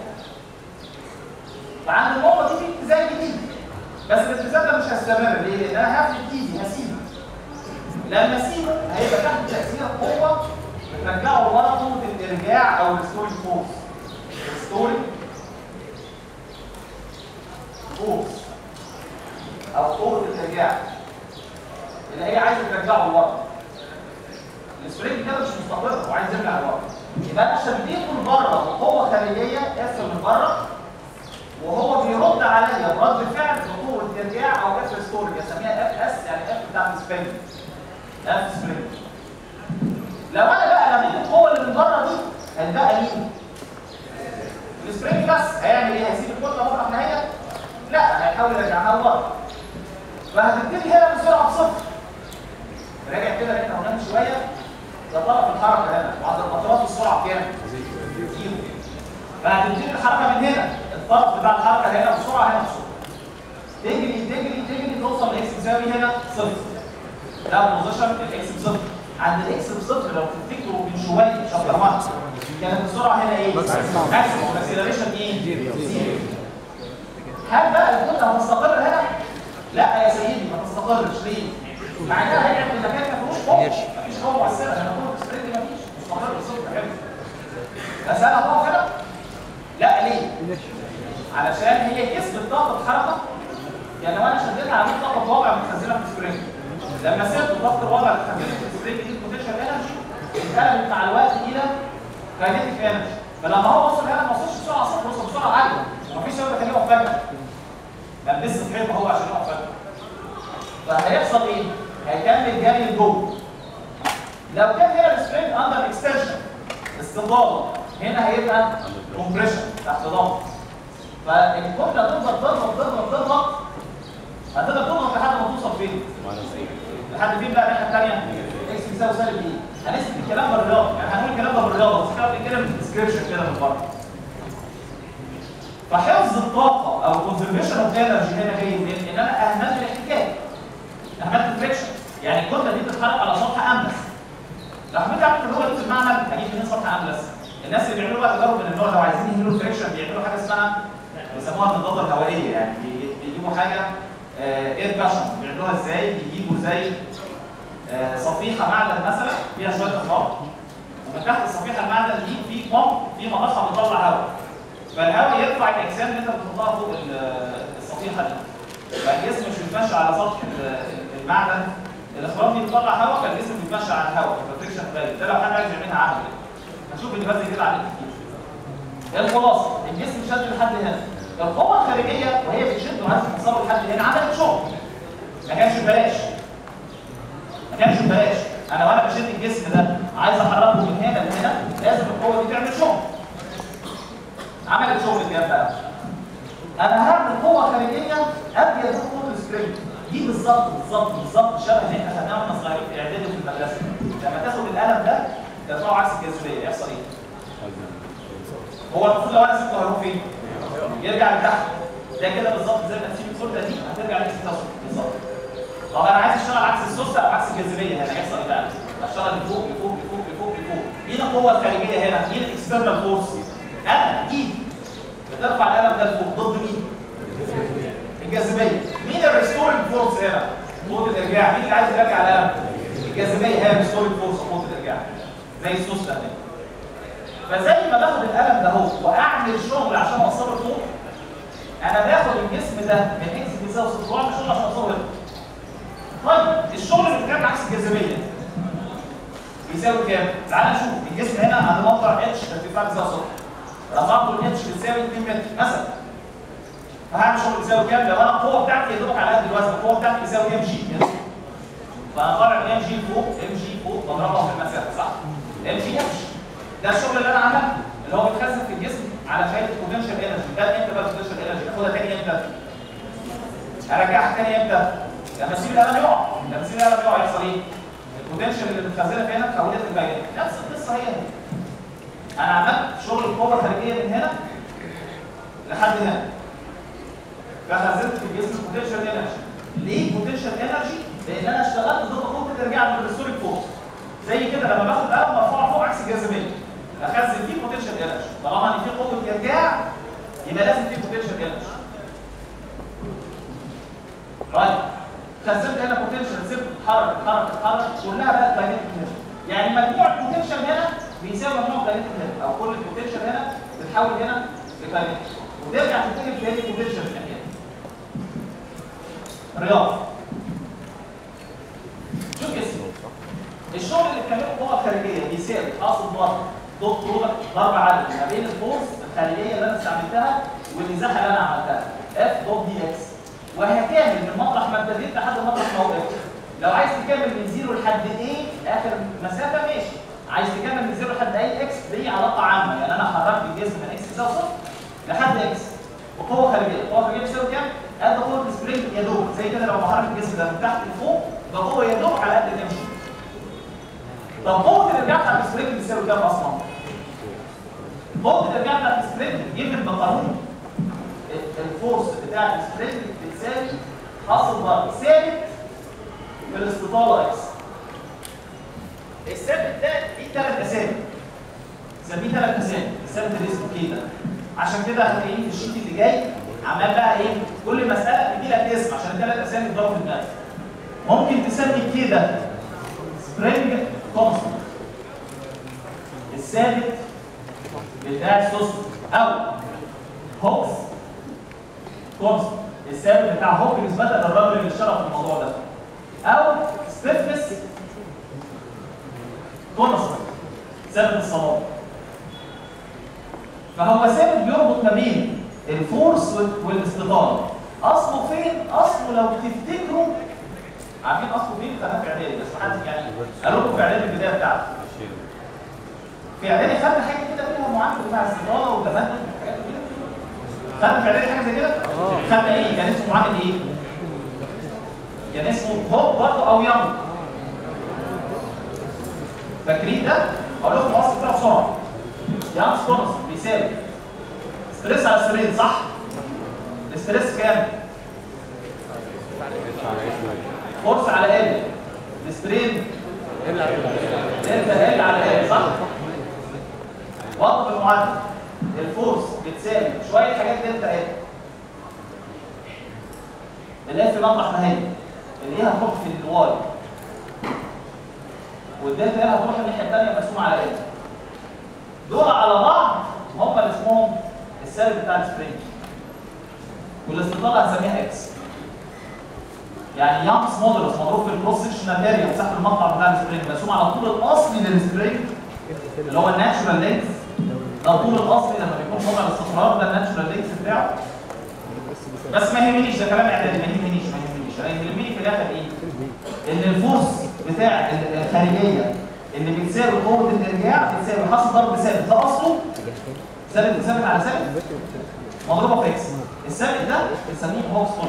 فعند النقطه دي في اتزان جديد بس الاتزان ده مش هيستمر ليه؟ لان انا هقفل ايدي هسيبه لما اسيبه هيبقى تحت تاثير قوه بترجعه لورا قوه الارجاع او الستوري فورس الستوري فورس او قوه الارجاع الارجاع اللي هي عايزه ترجعه لورا السبرينج كده مش مستقر وعايز يرجع لورا يبقى انا شديته لبره وقوه خارجيه اف من بره وهو بيرد عليا برد فعل بقوه ارجاع او اف ستورج اسميها اف اس يعني اف بتاعت السبرينج اف سبرينج لو انا بقى رميت القوه اللي من بره دي هتبقى مين؟ السبرينج بس هيعمل ايه؟ هيسيب الكتله مطرح ما هي؟ لا هيحاول يرجعها لورا فهتبتدي هنا بسرعه بصفر راجع كده اللي احنا قلنا من شويه ده طرف الحركه هنا وعند الاطراف السرعه كام؟ زيرو فهتبتدي الحركه من هنا الطرف بتاع الحركه هنا بسرعه هنا بسرعه تجري تجري تجري توصل لاكس بتساوي هنا صفر ده بوزيشن الاكس بصفر عند الاكس بصفر لو تفتكروا من شويه شابتر 1 كانت السرعه هنا ايه؟ ماكسيموم الاكسلريشن ايه؟ زيرو هل بقى الكتله هتستقر هنا؟ لا يا سيدي ما تستقرش ليه؟ مع انها هيبقى في المكان ما فيهوش قوه مفيش قوه مؤثره هنا كله سبرينج مفيش مستقر صفر حلو بس انا هقف هنا؟ لا ليه؟ علشان هي كسبت طاقه حركه يعني لو انا شديتها على طاقه وضع متخزنه في السبرينج لما سبت طاقه الوضع اللي متخزنه في السبرينج دي البوتنشال انرجي اتقلبت مع الوقت الى كاينيتيك انرجي فلما هو وصل هنا ما وصلش بسرعه صفر وصل بسرعه عاليه ومفيش سبب يخليه يقف فجاه لبس في حيطه هو عشان يقف فجاه فهيحصل ايه؟ هيكمل جري لجوه لو كان هنا السبرينج اندر اكستنشن استطاله هنا هيبقى كومبريشن تحت ضغط فالكتله تفضل تضغط تضغط تضغط هتقدر تضغط لحد ما توصل فين؟ لحد فين بقى الناحيه الثانيه؟ اكس بيساوي سالب ايه؟ هنسمع الكلام بالرياضه يعني هنقول الكلام ده بالرياضه بس احنا بنتكلم في الديسكربشن كده من بره فحفظ الطاقه او كونزرفيشن اوف انرجي هنا جاي منين؟ ان انا اهملت الاحتكاك اهملت الفريكشن يعني الكتله دي بتتحرك على سطح املس لو حبيت اعمل تجربه دي في المعمل هجيب منين سطح املس الناس اللي بيعملوا بقى تجارب من النوع لو عايزين يهملوا الفريكشن بيعملوا حاجه اسمها بيسموها النضاره الهوائيه يعني بي- بيجيبوا حاجه اير باشن بيعملوها ازاي؟ بيجيبوا زي آه، صفيحه معدن مثلا فيها شويه اخبار ومن تحت الصفيحه المعدن دي في بومب في مقصه بتطلع هواء فالهواء يرفع الاجسام اللي انت بتحطها فوق ال- الصفيحه دي فالجسم مش بيتمشى على سطح ال- المعدن الاخبار دي بتطلع هواء فالجسم بيتمشى على الهواء فالفريكشن قليل ده لو حد عايز يعملها عمل كده هتشوف اللي بس كده على كتير الخلاصه الجسم شد لحد هنا القوه الخارجيه وهي بتشد وعايزه توصله لحد هنا عملت شغل ما كانش ببلاش ما كانش ببلاش انا وانا بشد الجسم ده عايز احركه من هنا لهنا لازم القوه دي تعمل شغل عملت شغل كام بقى انا هعمل قوه خارجيه ابيض من قوه السبرينج دي بالظبط بالظبط بالظبط شبه اللي احنا خدناها واحنا صغيرين في اعدادي وفي المدرسه لما تاخد القلم ده ترفعه عكس الجاذبيه يحصل ايه؟ هو المفروض لو انا سبته هيروح فين؟ يرجع لتحت ده كده بالظبط زي ما تسيب الكتله دي هترجع لنفس التصل بالظبط طب انا عايز اشتغل عكس السوسه او عكس الجاذبيه هنا هيحصل ايه بقى؟ اشتغل لفوق لفوق لفوق لفوق لفوق مين القوه الخارجيه هنا؟ مين الاكسترنال فورس؟ انا ايدي بترفع القلم ده لفوق ضد مين؟ الجاذبيه مين الريستورنج فورس هنا؟ قوه الارجاع مين اللي عايز يرجع القلم؟ الجاذبيه هي الريستورنج فورس قوه الارجاع زي السوسه هنا فزي ما باخد القلم ده اهو واعمل شغل عشان اوصله لفوق انا باخد الجسم ده من اكس بيساوي صفر واعمل شغل عشان اوصله هنا طيب الشغل اللي كان عكس الجاذبيه بيساوي كام؟ تعال نشوف الجسم هنا عند موقع اتش ارتفاع بيساوي صفر رفعته الاتش بتساوي 2 متر مثلا فهعمل شغل بيساوي كام؟ لو انا القوه بتاعتي يا دوبك على قد الوزن القوه بتاعتي بيساوي ام جي فانا طالع من ام جي فوق ام جي فوق بضربها في المسافه صح؟ ام جي اتش ده الشغل اللي انا عملته اللي هو بيتخزن في الجسم على شويه البوتنشال انرجي ده امتى بقى البوتنشال انرجي اخدها تاني امتى؟ ارجعها تاني امتى؟ لما اسيب القلم يقع لما اسيب القلم يقع يحصل ايه؟ البوتنشال اللي متخزنه في هنا تحولت للبيانات نفس القصه هي هي انا عملت شغل القوه الخارجيه من هنا لحد هنا فخزنت في الجسم البوتنشال انرجي ليه بوتنشال انرجي؟ لان انا اشتغلت ضد قوه الارجاع من الريستوريك فورس زي كده لما باخد قلم مرفوع فوق عكس الجاذبيه اخزن فيه بوتنشال انرجي طالما ان في قوه ارجاع يبقى لازم في بوتنشال انرجي طيب خزنت هنا بوتنشال سبت تتحرك تتحرك تتحرك كلها بقت كاينيتيك انرجي يعني مجموع البوتنشال هنا بيساوي مجموع كاينيتيك انرجي او كل البوتنشال هنا بتتحول هنا لكاينيتيك وترجع تتجه تاني بوتنشال من هنا رياضه الشغل اللي بتعمله القوه الخارجيه بيساوي حاصل ضرب دوت برودكت ضرب عدد ما بين الفورس الخارجيه اللي انا استعملتها والازاحه اللي انا عملتها اف دوت دي اكس وهكمل من مطرح ما ابتديت لحد مطرح ما وقفت لو عايز تكمل من زيرو لحد ايه اخر مسافه ماشي عايز تكمل من زيرو لحد اي اكس دي علاقه عامه يعني انا حركت الجسم من اكس تساوي صفر لحد اكس وقوه خارجيه القوه الخارجيه بتساوي كام؟ قد قوه السبرينج يا دوب زي كده لو بحرك الجسم ده من تحت لفوق يبقى قوه يا دوب على قد الامشي طب قوه الارجاع بتاع السبرينج بتساوي كام اصلا؟ قوه الارجاع بتاع السبرينج جيفن بقانون الفورس بتاع السبرينج بتساوي حاصل ضرب ثابت في الاستطاله اكس الثابت ده ليه ثلاث اسامي نسميه ثلاث اسامي الثابت اللي اسمه كده عشان كده هتلاقيه في الشيت اللي جاي عمال بقى ايه كل مساله تدي لك اسم عشان الثلاث اسامي يضربوا في دماغك ممكن تسمي كده سبرينج كونستنت الثابت بتاع السوست او هوكس كونستنت الثابت بتاع هوك نسبه للراجل اللي اشتغل في الموضوع ده او ستيفنس كونستنت ثابت الصلاه فهو ثابت بيربط ما بين الفورس وال- والاستطاله اصله فين اصله لو تفتكروا عارفين اصله فين كان في اعدادي بس محدش يعني قالوا لكم في اعدادي البدايه بتاعته في اعدادي خدنا حاجه كده فيها معامله بتاع الاستطاله والتمدد والحاجات دي خدنا في اعدادي حاجه زي كده خدنا ايه كان اسمه معامل ايه كان اسمه هوب برضه او يانج فاكرين ده اقول لكم الاصل بتاعه بسرعه يانج كونس بيساوي ستريس على سترين صح الستريس كام فورس على ال السترين دلتا ال على ال صح وضع المعادله الفورس بتساوي شويه حاجات دلتا ال الاف مطرح ما هي اللي هي هتروح في الواي والدلتا ال هتروح الناحيه الثانيه مقسومه على ال دول على بعض هم اللي اسمهم السالب بتاع السبرينج والاستطاله هنسميها اكس يعني يانس مودولس مضروب في الكروس سكشنال اريا مساحه المقطع بتاع السبرينج مقسوم على طول الاصلي للسبرينج اللي هو الناتشورال لينث ده طول الاصلي لما بيكون وضع الاستقرار ده الناتشورال لينث بتاعه بس ما يهمنيش ده كلام اعدادي ما يهمنيش ما يهمنيش انا يهمني في الاخر ايه؟ ان الفورس بتاع الخارجيه اللي بتساوي قوه الارجاع بتساوي حاصل ضرب ثابت ده اصله ثابت ثابت على ثابت مضروبه في اكس الثابت ده بنسميه هوكس فورس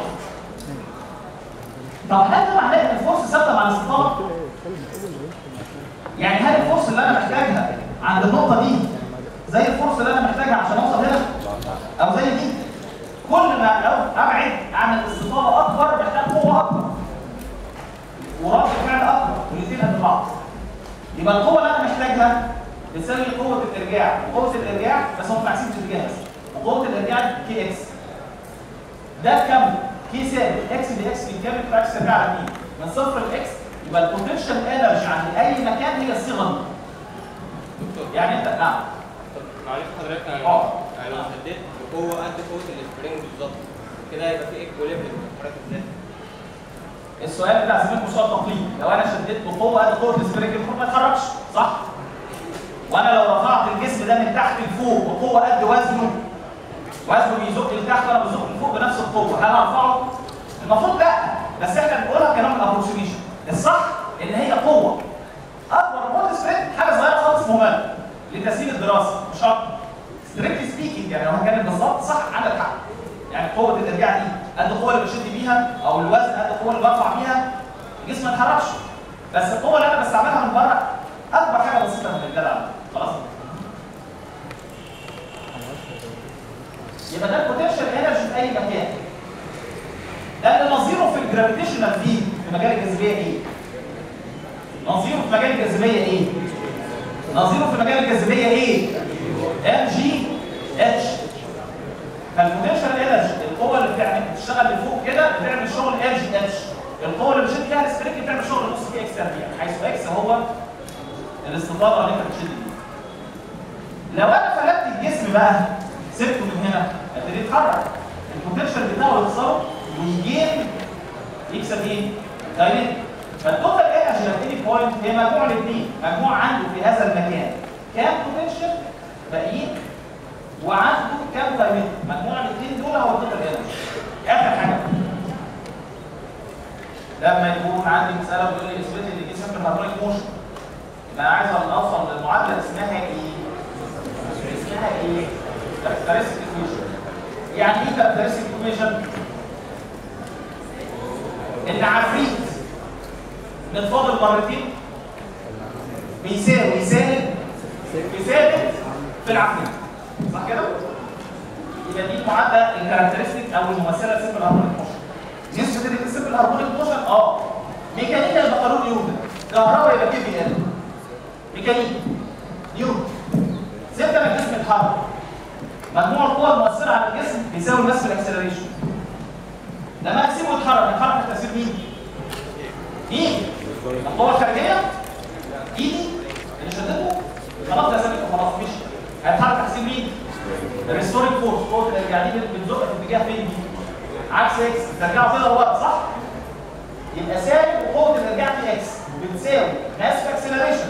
طب هل ده معناه ان الفورس ثابته مع الاستطاله؟ يعني هل الفورس اللي انا محتاجها عند النقطه دي زي الفورس اللي انا محتاجها عشان اوصل هنا او زي دي كل ما لو ابعد عن الاستطاله اكبر محتاج قوه اكبر ورد فعل اكبر والاثنين قد بعض يبقى القوه اللي انا محتاجها بتساوي قوه الارجاع وقوه الارجاع بس هم عايزين في اتجاه بس وقوه الارجاع كي اكس ده كم كي ثابت اكس دي اكس بيتكامل في اكس ترجع على مين من صفر لاكس يبقى البوتنشال انرجي عند اي مكان هي الصيغه دي يعني انت نعم طب معلش حضرتك انا اه. يعني لو شديت بقوه قد قوه السبرينج بالظبط كده هيبقى في ايكوليبريم حضرتك ازاي؟ السؤال بتاع زميلكم سؤال تقليدي لو انا شديت بقوه قد قوه السبرينج المفروض ما يتحركش صح وانا لو رفعت الجسم ده من تحت لفوق بقوه قد وزنه وزنه بيزق لتحت وانا بزق لفوق بنفس القوه هل هرفعه المفروض لا بس احنا بنقولها كلام الابروكسيميشن الصح ان هي قوه اكبر من قوه السبرينج حاجه صغيره خالص مهمه لتسهيل الدراسه مش اكتر ستريكتلي سبيكينج يعني لو كانت بالظبط صح عندك حق يعني قوه الارجاع دي قد القوه اللي بشد بيها او الوزن قد القوه اللي برفع بيها الجسم ما يتحركش بس القوه اللي انا بستعملها من بره اكبر حاجه بسيطه من الجدع خلاص يبقى ده البوتنشال انرجي في اي مكان ده اللي نظيره في الجرافيتيشنال فيلد في مجال الجاذبيه ايه؟ نظيره في مجال الجاذبيه ايه؟ نظيره في مجال الجاذبيه ايه؟ ام جي اتش فالبوتنشال انرجي القوه اللي بتعمل بتشتغل لفوق كده بتعمل شغل ام جي اتش القوه اللي بتشد فيها السبرينج بتعمل شغل نص كي اكس تربيع حيث اكس هو الاستطاله اللي انت بتشد بيه لو انا فلتت الجسم بقى سبته من هنا ابتدي يتحرك البوتنشال بتاعه يكسره ويجين يكسب ايه؟ دايناميك فالتوتال انرجي اوف اني بوينت هي مجموع الاثنين مجموع عنده في هذا المكان كام بوتنشال باقيين وعنده كام دايمتر مجموع الاثنين دول هو التوتال انرجي اخر حاجه لما يكون عندي مساله بيقول لي اثبت لي دي سمبل هارمونيك موشن انا عايز اوصل للمعادله اسمها ايه؟ اسمها ايه؟ كاركترستيك ايكويشن يعني ايه كاركترستيك ايكويشن؟ ان عفريت متفاضل مرتين بيساوي سالب بثابت في العفريت صح كده؟ يبقى دي المعادله الكاركترستيك او الممثله لسمبل هارمونيك موشن نسبه السمبل هارمونيك موشن اه ميكانيكا يبقى قانون نيوتن كهرباء يبقى كي في ال ميكانيكا نيوتن سيبت من الجسم يتحرك مجموع القوى المؤثره على الجسم بيساوي الماس في الاكسلريشن لما اسيبه يتحرك يتحرك بتاثير مين؟ مين؟ القوه الخارجيه ايدي اللي شدته خلاص ده ثابت وخلاص مش هيتحرك تحسين مين؟ الريستورينج فورس قوه الارجاع دي بتزق في اتجاه فين دي؟ عكس اكس بترجعه كده لورا صح؟ يبقى سالب وقوه الارجاع في اكس بتساوي ماس في اكسلريشن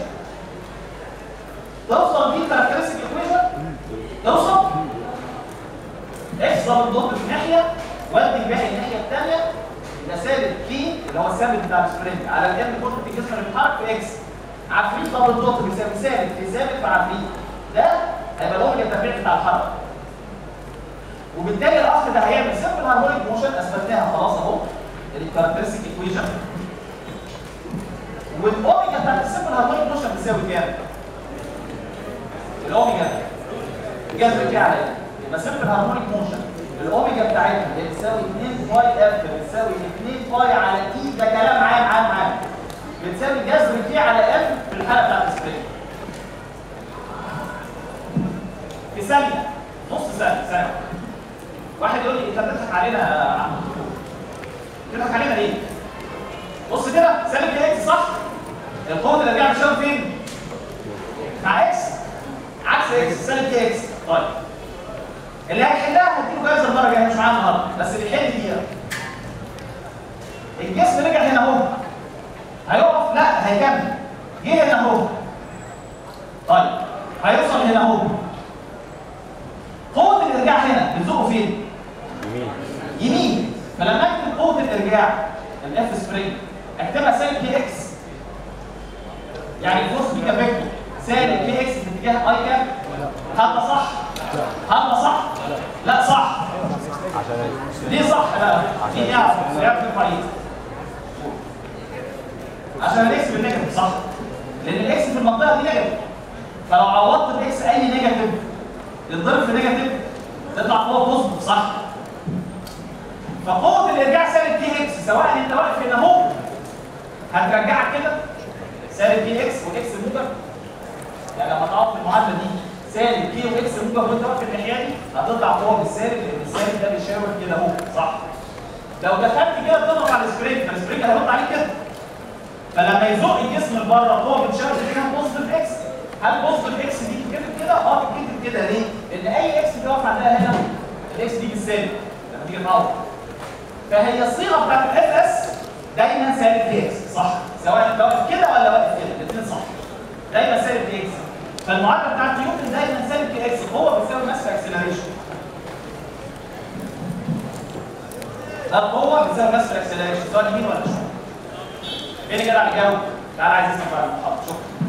توصل دي الكاركترستيك ايكويشن توصل اكس ضرب الضغط في ناحيه ودي الباقي الناحيه الثانيه يبقى سالب كي اللي هو الثابت بتاع السبرينج على الام كتله الجسم اللي بيتحرك في اكس عفريت ضرب الضغط بيساوي ثابت في ثابت في عفريت ده هيبقى الاوميجا التفريع بتاع الحركه وبالتالي الاصل ده هيعمل سمبل هارمونيك موشن اثبتناها خلاص اهو الكاركترستيك ايكويشن والاوميجا بتاعت السمبل هارمونيك موشن بتساوي كام؟ الاوميجا جذر كده على ايه؟ يبقى سمبل هارمونيك موشن الاوميجا بتاعتها بتساوي 2 باي اف بتساوي 2 باي على اي ده كلام عام عام عام بتساوي جذر كي على اف في الحاله بتاعت السبرينج في ثانيه نص ثانيه ثانيه واحد يقول لي انت بتضحك علينا يا عم الدكتور بتضحك علينا ليه؟ بص كده سالب كي اكس صح؟ القوه اللي بيعمل شاور فين؟ مع اكس عكس اكس سالب كي اكس طيب اللي هيحلها هديله جايزه المره الجايه مش معانا النهارده بس اللي يحل دي الجسم رجع هنا اهو هيقف لا هيكمل جه هنا اهو طيب هيوصل هنا اهو قوه الارجاع هنا بتزقه فين؟ يمين يمين فلما اكتب قوه الارجاع الاف سبرينج اكتبها سالب كي اكس يعني الفورس دي كفيكتور سالب كي اكس في اتجاه اي كام هذا صح هذا صح لا صح عشان ليه صح لا دي يعرف يعرف الرئيس عشان الاكس بالنيجاتيف صح لان الاكس في المنطقه دي نيجاتيف فلو عوضت الاكس اي نيجاتيف يتضرب في نيجاتيف تطلع قوه بوزيتيف صح فقوه الارجاع سالب كي اكس سواء انت واقف هنا اهو هترجعك كده سالب كي اكس واكس موجب يعني لما تقعد في المعادله دي سالب كي واكس موجب وانت واقف الناحيه دي هتطلع قوه بالسالب لان السالب ده بيشاور كده اهو صح لو دخلت كده بتضغط على السبرينج فالسبرينج هيرد عليك كده فلما يزق الجسم لبره قوه بتشاور فيها بوزيتيف اكس هل بوزيتيف اكس دي تتكتب كده؟ اه تتكتب كده ليه؟ لان اي اكس بيقف عندها هنا الاكس دي بالسالب لما تيجي تعوض فهي الصيغه بتاعت الاف اس دايما سالب كي اكس صح سواء انت واقف كده ولا واقف كده الاثنين صح دايما سالب كي اكس فالمعادله بتاعت نيوتن دايما سالب كي اكس قوه بتساوي ماس في اكسلريشن ده القوه بتساوي ماس في اكسلريشن سواء يمين ولا شمال فين كده على الجو تعالى عايز اسمع بقى المحاضره شكرا